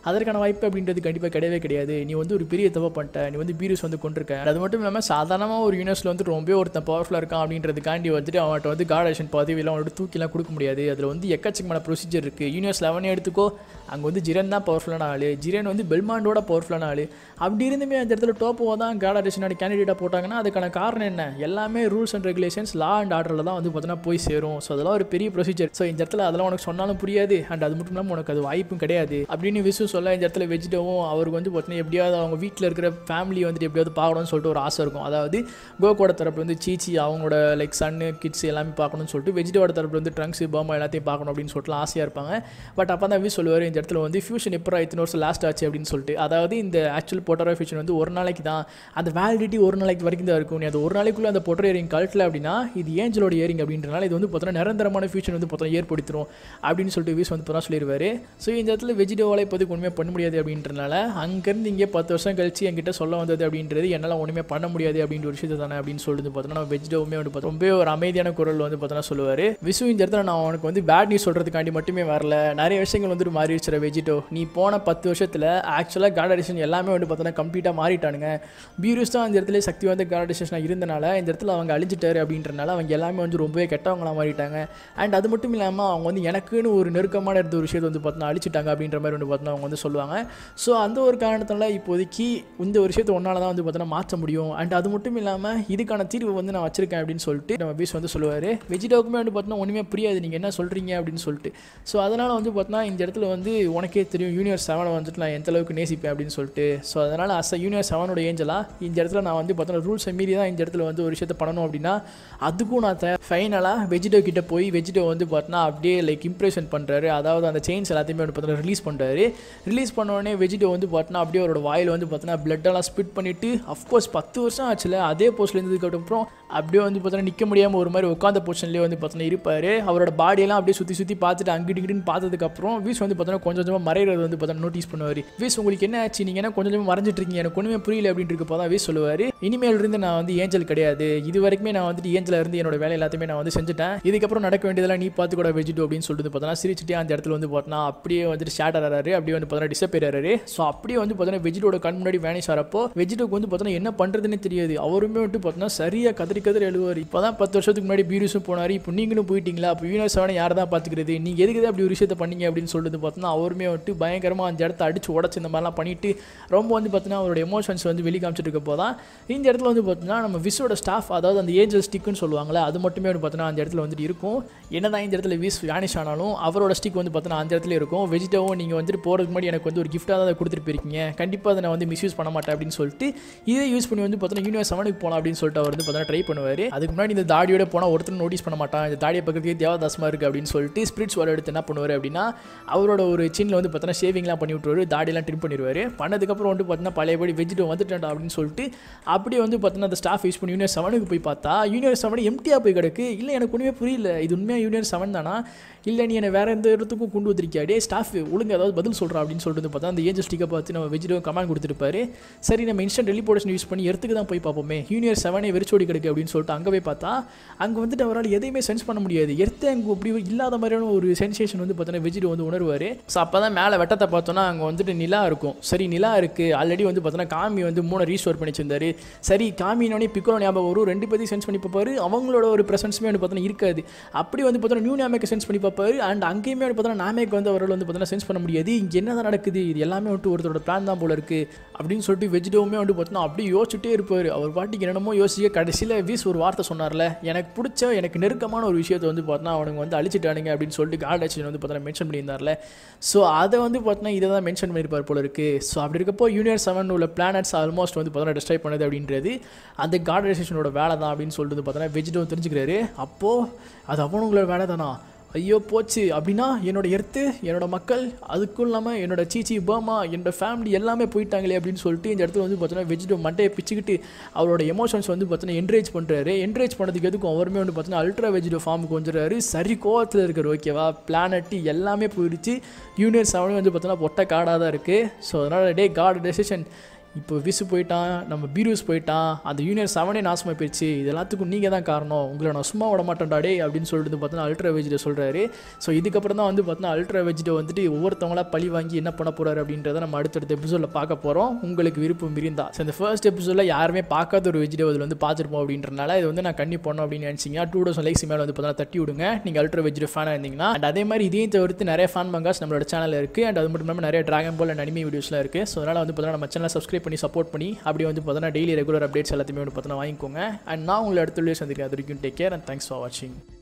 அதற்கான வாய்ப்பு அப்படின்றது கண்டிப்பாக கிடையவே கிடையாது நீ வந்து ஒரு பெரிய தப்பு பண்ணிட்ட நீ வந்து பீரியஸ் வந்து கொண்டிருக்க அது மட்டும் இல்லாமல் சாதாரணமாக ஒரு யூனிவர்ஸில் வந்து ரொம்ப ஒருத்தன் பவர்ஃபுல்லாக இருக்கான் அப்படின்றதுக்காண்டி வந்துட்டு அவன்கிட்ட வந்து கார்டேஷன் பதவியெல்லாம் அவனோட தூக்கிலாம் கொடுக்க முடியாது அதில் வந்து எக்கச்சக்கமான ப்ரொசீஜர் இருக்குது யூனிவர்ஸ் லெவனே எடுத்துக்கோ அங்கே வந்து ஜிரன் தான் பவர்ஃபுல்லான ஆள் ஜிரன் வந்து பெல்மாண்டோட பவர்ஃபுல்லான ஆள் அப்படி இருந்துமே அந்த இடத்துல டோப்போ தான் கார்டேஷனோட கேண்டிடேட்டாக போட்டாங்கன்னா அதுக்கான காரணம் என்ன எல்லாமே rules and regulations law and ஆர்டரில் தான் வந்து பார்த்தீங்கன்னா போய் சேரும் ஸோ அதெல்லாம் ஒரு பெரிய ப்ரொசீஜர் ஸோ இந்த இடத்துல அதெல்லாம் உனக்கு சொன்னாலும் புரியாது அண்ட் அது மட்டும் இல்லாமல் உனக்கு அது வாய்ப்பும் கிடையாது அப்படின்னு விசு சொல்ல இந்த இடத்துல வெஜிடவும் அவருக்கு வந்து பார்த்தீங்கன்னா எப்படியாவது அவங்க வீட்டில் இருக்கிற ஃபேமிலி வந்துட்டு எப்படியாவது பார்க்கணும்னு சொல்லிட்டு ஒரு ஆசை இருக்கும் அதாவது கோகோட தரப்பு வந்து சீச்சி அவங்களோட லைக் சன்னு கிட்ஸ் எல்லாமே பார்க்கணும்னு சொல்லிட்டு வெஜிடோட தரப்பு வந்து ட்ரங்க்ஸ் பாமா எல்லாத்தையும் பார்க்கணும் அப்படின்னு சொல்லிட்டு ஆசையாக இருப்பாங்க பட் அப்போ தான் விஸ் சொல்லுவார் இந்த இடத்துல வந்து ஃபியூஷன் எப்போ இத்தனை வருஷம் லாஸ்ட் ஆச்சு அப்படின்னு சொல்லிட்டு அதாவது இந்த ஆக்சுவல் பொட்டரோ ஃபியூஷன் வந்து ஒரு நாளைக்கு தான் அந்த வேலிடிட்டி ஒரு நாளைக்கு வரைக்கும் தான் இருக்கும் நீ அது ஒரு நாளைக்குள்ளே அந்த பொட்டரோ ஏரிங் கழட்டல அப்படின்னா இது ஏஞ்சலோட ஏரிங் அப்படின்றனால இது வந்து பார்த்தோன்னா நிரந்தரமான ஃபியூச்சர் வந்து பார்த்தோன்னா ஏற்படுத்திடும் அப்படின்னு சொல்லிட்டு விஸ் வந்து பார்த்தா சொல்லிடுவார் ஸோ இந்த இடத்துல வெஜிடோவால் இப்போதைக்கு ஒன்றுமே பண்ண முடியாது அப்படின்றனால அங்கேருந்து இங்கே பத்து வருஷம் கழிச்சு என்கிட்ட சொல்ல வந்தது அப்படின்றது என்னால் ஒன்றுமே பண்ண முடியாது அப்படின்ற ஒரு விஷயத்தை தானே அப்படின்னு சொல்லிட்டு பார்த்தோன்னா வெஜிடோவுமே வந்து பார்த்தோம் ரொம்ப ஒரு அமைதியான குரல் வந்து பார்த்தோன்னா சொல்லுவார் விசு இந்த இடத்துல நான் உனக்கு வந்து பேட் நியூஸ் சொல்கிறதுக்காண்டி மட்டுமே வரல நிறைய விஷயங்கள் வந்துட்டு மாறிடுச்சு வெஜிடோ நீ போன பத்து வருஷத்தில் ஆக்சுவலாக கார்டரேஷன் எல்லாமே வந்து பார்த்தோன்னா கம்ப்ளீட்டாக மாறிட்டானுங்க பீரூஸ் தான் இந்த இடத்துல சக்தி வந்து கார்டரேஷன் இருந்தனால இந்த இடத்துல அவங்க அழிஞ்சிட்டாரு அப்படின்றனால அவங்க எல்லாமே வந்து ரொம்பவே கெட்டவங்களா மாறிட்டாங்க அண்ட் அது மட்டும் இல்லாமல் அவங்க வந்து எனக்குன்னு ஒரு நெருக்கமான இருந்த ஒரு விஷயத்தை வந்து பார்த்தோன்னா அழிச்சிட்டாங்க அப்படின்ற மாதிரி வந்து பார்த்தோன்னா அவங்க வந்து சொல்லுவாங்க ஸோ அந்த ஒரு காரணத்தால் இப்போதைக்கு இந்த ஒரு விஷயத்தை ஒன்றால் தான் வந்து பார்த்தோன்னா மாற்ற முடியும் அண்ட் அது மட்டும் இல்லாமல் இதுக்கான தீர்வு வந்து நான் வச்சிருக்கேன் அப்படின்னு சொல்லிட்டு நம்ம பீஸ் வந்து சொல்லுவார் வெஜிடோக்குமே வந்து பார்த்தோன்னா ஒன்றுமே புரியாது நீங்கள் என்ன சொல்கிறீங்க அப்படின்னு சொல்லிட்டு ஸோ அதனால் வந்து பார்த்தோன்னா இந்த இடத்துல வந்து உனக்கே தெரியும் யூனிவர்ஸ் செவனை வந்துட்டு நான் எந்த அளவுக்கு நேசிப்பேன் அப்படின்னு சொல்லிட்டு ஸோ அதனால் அஸ் அ யூனிவர்ஸ் செவனோட ஏஞ்சலா இந்த இடத்துல நான் வந்து பார்த்தோன்னா ரூல்ஸை மீறி தான் இந்த இடத்துல வந்து ஒரு விஷயத்தை பண்ணணும் அப்படின்னா அதுக்கும் நான் தயார் ஃபைனலாக வெஜிடோ கிட்ட போய் வெஜிடோ வந்து பார்த்தோன்னா அப்படியே லைக் இம்ப்ரெஷன் பண்ணுறாரு அதாவது அந்த செயின்ஸ் எல்லாத்தையுமே வந்து பார்த்தோன்னா ரிலீஸ் பண்ணுறாரு ரிலீஸ் பண்ண உடனே வெஜிடோ வந்து பார்த்தோன்னா அப்படியே அவரோட வாயில் வந்து பார்த்தோன்னா பிளட்டெல்லாம் ஸ்பிட் பண்ணிவிட்டு அஃப்கோர்ஸ் பத்து வருஷம் ஆச்சுல அதே போஸ்ட்ல இருந்ததுக்கப்புறம் அப்படியே வந்து பார்த்தோன்னா நிற்க முடியாமல் ஒரு மாதிரி உட்காந்த பொசிஷன்லேயே வந்து பார்த்தோன்னா இருப்பார் அவரோட பாடியெல்லாம் அப்படியே சுற்றி சுற்றி பார்த்துட்டு அங்கிட்டு இங்கிட்டுன்னு பார்த்ததுக்கப்புறம் வீஸ் வந்து பார்த்தோன்னா கொஞ்சம் கொஞ்சமாக மறைகிறது வந்து பார்த்தோன்னா நோட்டீஸ் பண்ணுவார் வீஸ் உங்களுக்கு என்ன ஆச்சு நீங்கள் என்ன கொஞ்சம் கொஞ்சமாக மறைஞ்சிட்டு இருக்கீங்க எனக்கு ஒன்றுமே புரியல அப்படின்ட்டு இருக்கப்போ தான் வீஸ் சொல்லுவார் இனிமேல் இருந்து நான் வந்து ஏஞ்சல் கிடையாது இது வரைக்குமே நான் வந்துட்டு ஏஞ்சலில் இருந்து என்னோட வேலை எல்லாத்தையுமே நான் வந்து செஞ்சுட்டேன் இதுக்கப்புறம் நடக்க வேண்டியதெல்லாம் நீ பார்த்து கூட வெஜிடோ அப்படின்னு சொல்லிட்டு பார்த்தோன்னா சிரிச்சுட்டே அந்த இடத்துல வந்து பார்த்தோன்னா அப்படியே வந்துட்டு ஷேட்டர் ஆறாரு அப்படியே வந்து பார்த்தோன்னா டிசப்பேர் ஆறாரு ஸோ அப்படியே வந்து பார்த்தோன்னா வெஜிடோட கண் முன்னாடி வேனிஷ் ஆகிறப்போ வெஜிடோக்கு வந்து பார்த்தோன்னா என்ன பண்ணுறதுன்னு தெரியாது அவருமே வந்து பார்த்தோன்னா சரியாக கதறி கதறி எழுவார் இப்போ தான் பத்து வருஷத்துக்கு முன்னாடி பீரிஸும் போனார் இப்போ நீங்களும் போயிட்டீங்களா அப்போ யூனிவர்ஸ் செவனை யார் தான் பார்த்துக்கிறது நீங்கள் எதுக்கு தான் அப்படி ஒரு விஷயத்தை பண்ணீங்க அப்படின்னு சொல்லிட்டு பார்த்தோன்னா அவருமே வந்துட்டு பயங்கரமாக அந்த இடத்த அடிச்சு உடச்சு இந்த மாதிரிலாம் பண்ணிட்டு ரொம்ப வந்து பார்த்தீங்கன்னா அவரோட எமோஷன்ஸ் வந்து வெளி காமிச்சிட்டு இருக்க போதான் இந்த இடத்துல வந்து பார்த்தீங்கன்னா நம்ம விஸோட ஸ்டாஃப் அதாவது அந்த ஏஞ்சல் ஸ்டிக்குன்னு சொல்லுவாங்களே அது மட்டுமே வந்து பார்த்தீங்கன்னா அந்த இடத்துல வந்துட்டு இருக்கும் என்னதான் இந்த இடத்துல விஸ் வேனிஷ் ஆனாலும் அவரோட ஸ்டிக் வந்து பார்த்தீங்கன்னா அந்த இடத்துல இருக்கும் வெஜிடவும் நீங்கள் வந்துட்டு போகிறதுக்கு முன்னாடி எனக்கு வந்து ஒரு கிஃப்ட்டாக தான் அதை கொடுத்துட்டு போயிருக்கீங்க கண்டிப்பாக அதை நான் வந்து மிஸ்யூஸ் பண்ண மாட்டேன் அப்படின்னு சொல்லிட்டு இதை யூஸ் பண்ணி வந்து பார்த்தீங்கன்னா யூனிவர்ஸ் செவனுக்கு போகலாம் அப்படின்னு சொல்லிட்டு அவர் வந்து பார்த்தீங்கன்னா ட்ரை பண்ணுவார் அதுக்கு முன்னாடி இந்த தாடியோட போனால் ஒருத்தர் நோட்டீஸ் பண்ண மாட்டான் இந்த தாடியை பக்கத்துக்கு தேவதாசமாக இருக்குது அப்படின்னு சொல்லிட்டு ஸ்பிரிட்ஸ் வால் எடுத்து என்ன பண்ணுவார் அப்படின்னா அவரோட ஒரு சின்னில் வந்து பார்த்தீங்கன்னா ஷேவிங்லாம் பண்ணி விட்டுருவாரு தாடியெல்லாம் ட்ரிம் பண்ணிடுவார் பண்ணதுக்கப்புறம் வந்து பார்த்தீங்கன்னா பழையபடி வெஜிடோ வந்துட்டேன்டா அப்படின்னு சொல்லிட்டு அப்படியே வந்து பார்த்தீங்கன்னா அந்த ஸ்டாஃப் யூஸ் பண்ணி யூனியர் செவனுக்கு போய் பார்த்தா யூனியர் செவன் எம்டியாக போய் கிடக்கு இல்லை எனக்கு ஒன்றுமே புரியல இது உண்மையாக யூனியர் செவன் தானா இல்லை நீ என்னை வேறு எந்த இடத்துக்கும் கொண்டு வந்திருக்கியா டே ஸ்டாஃப் ஒழுங்கு ஏதாவது பதில் சொல்கிறா அப்படின்னு சொல்லிட்டு வந்து பார்த்தா அந்த ஏஞ்சல் ஸ்டிக்கை பார்த்து நம்ம வெஜிடோ கமெண்ட் கொடுத்துருப்பாரு சரி நம்ம இன்ஸ்டன்ட் டெலிபோர்டேஷன் யூஸ் பண்ணி எடுத்துக்கு தான் போய் பார்ப்போமே யூனியர் செவனே வெறிச்சோடி கிடக்கு அப்படின்னு சொல்லிட்டு அங்கே போய் பார்த்தா அங்கே வந்துட்டு அவரால் எதையுமே சென்ஸ் பண்ண முடியாது எர்த்து அங்கே அப்படி இல்லாத மாதிரியான ஒரு சென்சேஷன் வந்து பார்த்தோன்னா வெஜிடோ வந்து உணர்வார் ஸோ அப்போ தான் மேலே வெட்டத்தை பார்த்தோன்னா அங்கே வந்துட்டு நிலா இருக்கும் சரி நிலா இருக்குது ஆல்ரெடி வந்து பார்த்தோன்னா காமி வந்து மூணு ரீஸ்டோர் பண்ணி வச்சிருந்தாரு சரி காமினோடனே பிக்கோல ஞாபகம் வரும் ரெண்டு பேத்தையும் சென்ஸ் பண்ணி பார்ப்பாரு அவங்களோட ஒரு ப்ரெசன்ஸுமே வந்து பார்த்தோன்னா இருக்காது அப்படி வந்து பார்த்தோன்னா நியூ நாமேக்கு சென்ஸ் பண்ணி பார்ப்பாரு அண்ட் அங்கேயுமே வந்து பார்த்தோன்னா நாமேக்கு வந்து அவரால் வந்து பார்த்தோன்னா சென்ஸ் பண்ண முடியாது இங்கே என்ன தான் நடக்குது இது எல்லாமே வந்துட்டு ஒருத்தரோட பிளான் தான் போல இருக்குது அப்படின்னு சொல்லிட்டு வெஜிடோவுமே வந்து பார்த்தோன்னா அப்படியே யோசிச்சுட்டே இருப்பார் அவர் பாட்டுக்கு என்னென்னமோ யோசிக்க கடைசியில் வீஸ் ஒரு வார்த்தை சொன்னார்ல எனக்கு பிடிச்ச எனக்கு நெருக்கமான ஒரு விஷயத்தை வந்து பார்த்தோன்னா அவனுங்க வந்து அழிச்சிட்டானுங்க அப்படின்னு சொல்லிட்டு காட் ஆக்ஷன் வந்து பார்த்தோன்னா மென்ஷன் பண்ணியிருந்தார்ல ஸோ அதை வந்து பார்த்தோன்னா இதை தான் மென்ஷன் பண்ணியிருப்பார் போல இருக்குது ஸோ அப்படி இருக்கப்போ யூனியர் செவன் உள்ள பிளானட்ஸ் ஆல்மோஸ்ட் வந்து பார்த்தோன்னா டிஸ்ட்ராய் பண்ணுது அப்படின்றது அந்த கார்டனைசேஷனோட வேலை தான் அப்படின்னு சொல்லிட்டு வந்து பார்த்தோன்னா வெஜிடோ தெரிஞ்சுக்கிறாரு அப்போது அது அவனுங்களோட வேலை தானா ஐயோ போச்சு அப்படின்னா என்னோட எர்த்து என்னோட மக்கள் அதுக்கும் இல்லாமல் என்னோட சீச்சி பர்மா என்னோட ஃபேமிலி எல்லாமே போயிட்டாங்களே அப்படின்னு சொல்லிட்டு இந்த இடத்துல வந்து பார்த்தோன்னா வெஜிடோ மண்டையை பிச்சுக்கிட்டு அவரோட எமோஷன்ஸ் வந்து பார்த்தோன்னா என்கரேஜ் பண்ணுறாரு என்கரேஜ் பண்ணதுக்கு எதுக்கும் அவருமே வந்து பார்த்தோன்னா அல்ட்ரா வெஜிடோ ஃபார்முக்கு வந்துடுறாரு சரி கோவத்தில் இருக்கார் ஓகேவா பிளானட்டு எல்லாமே போயிடுச்சு யூனியர் செவனே வந்து பார்த்தோன்னா பொட்டை காடாக தான் இருக்குது ஸோ அதனால் டே காட் டெசிஷன் இப்போ விசு போயிட்டான் நம்ம பீரூஸ் போயிட்டான் அந்த யூனியர் செவனே நாசமாக போயிடுச்சு இது எல்லாத்துக்கும் நீங்கள் தான் காரணம் உங்களை நான் சும்மா விட மாட்டேன்டா டே அப்படின்னு சொல்லிட்டு பார்த்தீங்கன்னா அல்ட்ரா வெஜிடோ சொல்கிறாரு ஸோ இதுக்கப்புறம் தான் வந்து பார்த்தீங்கன்னா அல்ட்ரா வெஜிடோ வந்துட்டு ஒவ்வொருத்தவங்களா பழி வாங்கி என்ன பண்ண போகிறாரு அப்படின்றத நம்ம அடுத்தடுத்த எபிசோடில் பார்க்க போகிறோம் உங்களுக்கு விருப்பம் இருந்தா ஸோ இந்த ஃபர்ஸ்ட் எபிசோடில் யாருமே பார்க்காத ஒரு வெஜிடோ இதில் வந்து பார்த்துருப்போம் அப்படின்றனால இது வந்து நான் கண்ணி பண்ணோம் அப்படின்னு நினச்சிங்க டூ தௌசண்ட் லைக்ஸ் மேலே வந்து பார்த்தீங்கன்னா தட்டி விடுங்க நீங்கள் அல்ட்ரா வெஜிடோ ஃபேனாக இருந்தீங்கன்னா அண்ட் அதே மாதிரி இதையும் தவிர்த்து நிறைய ஃபேன் மங்காஸ் நம்மளோட சேனல் இருக்குது அண்ட் அது மட்டும் இல்லாமல் நிறைய ட்ராகன் பால் அண்ட் அனிமே வீடியோஸ்லாம் இருக்குது ஸோ அதனால் வந்து பார்த்தீங்கன்னா நம்ம சேனலை சப்ஸ்கிரைப் பண்ணி சப்போர்ட் பண்ணி அப்படியே வந்து பார்த்தீங்கன்னா டெய்லி ரெகுலர் அப்டேட்ஸ் எல்லாத்தையுமே வந்து பார்த்தீங்கன்னா வாங்கிக்கோங்க அண்ட் நான் உங்களை அடுத்த வீடியோ சந்திக்கிறேன் அது வரைக்கும் take care and thanks for வாட்சிங்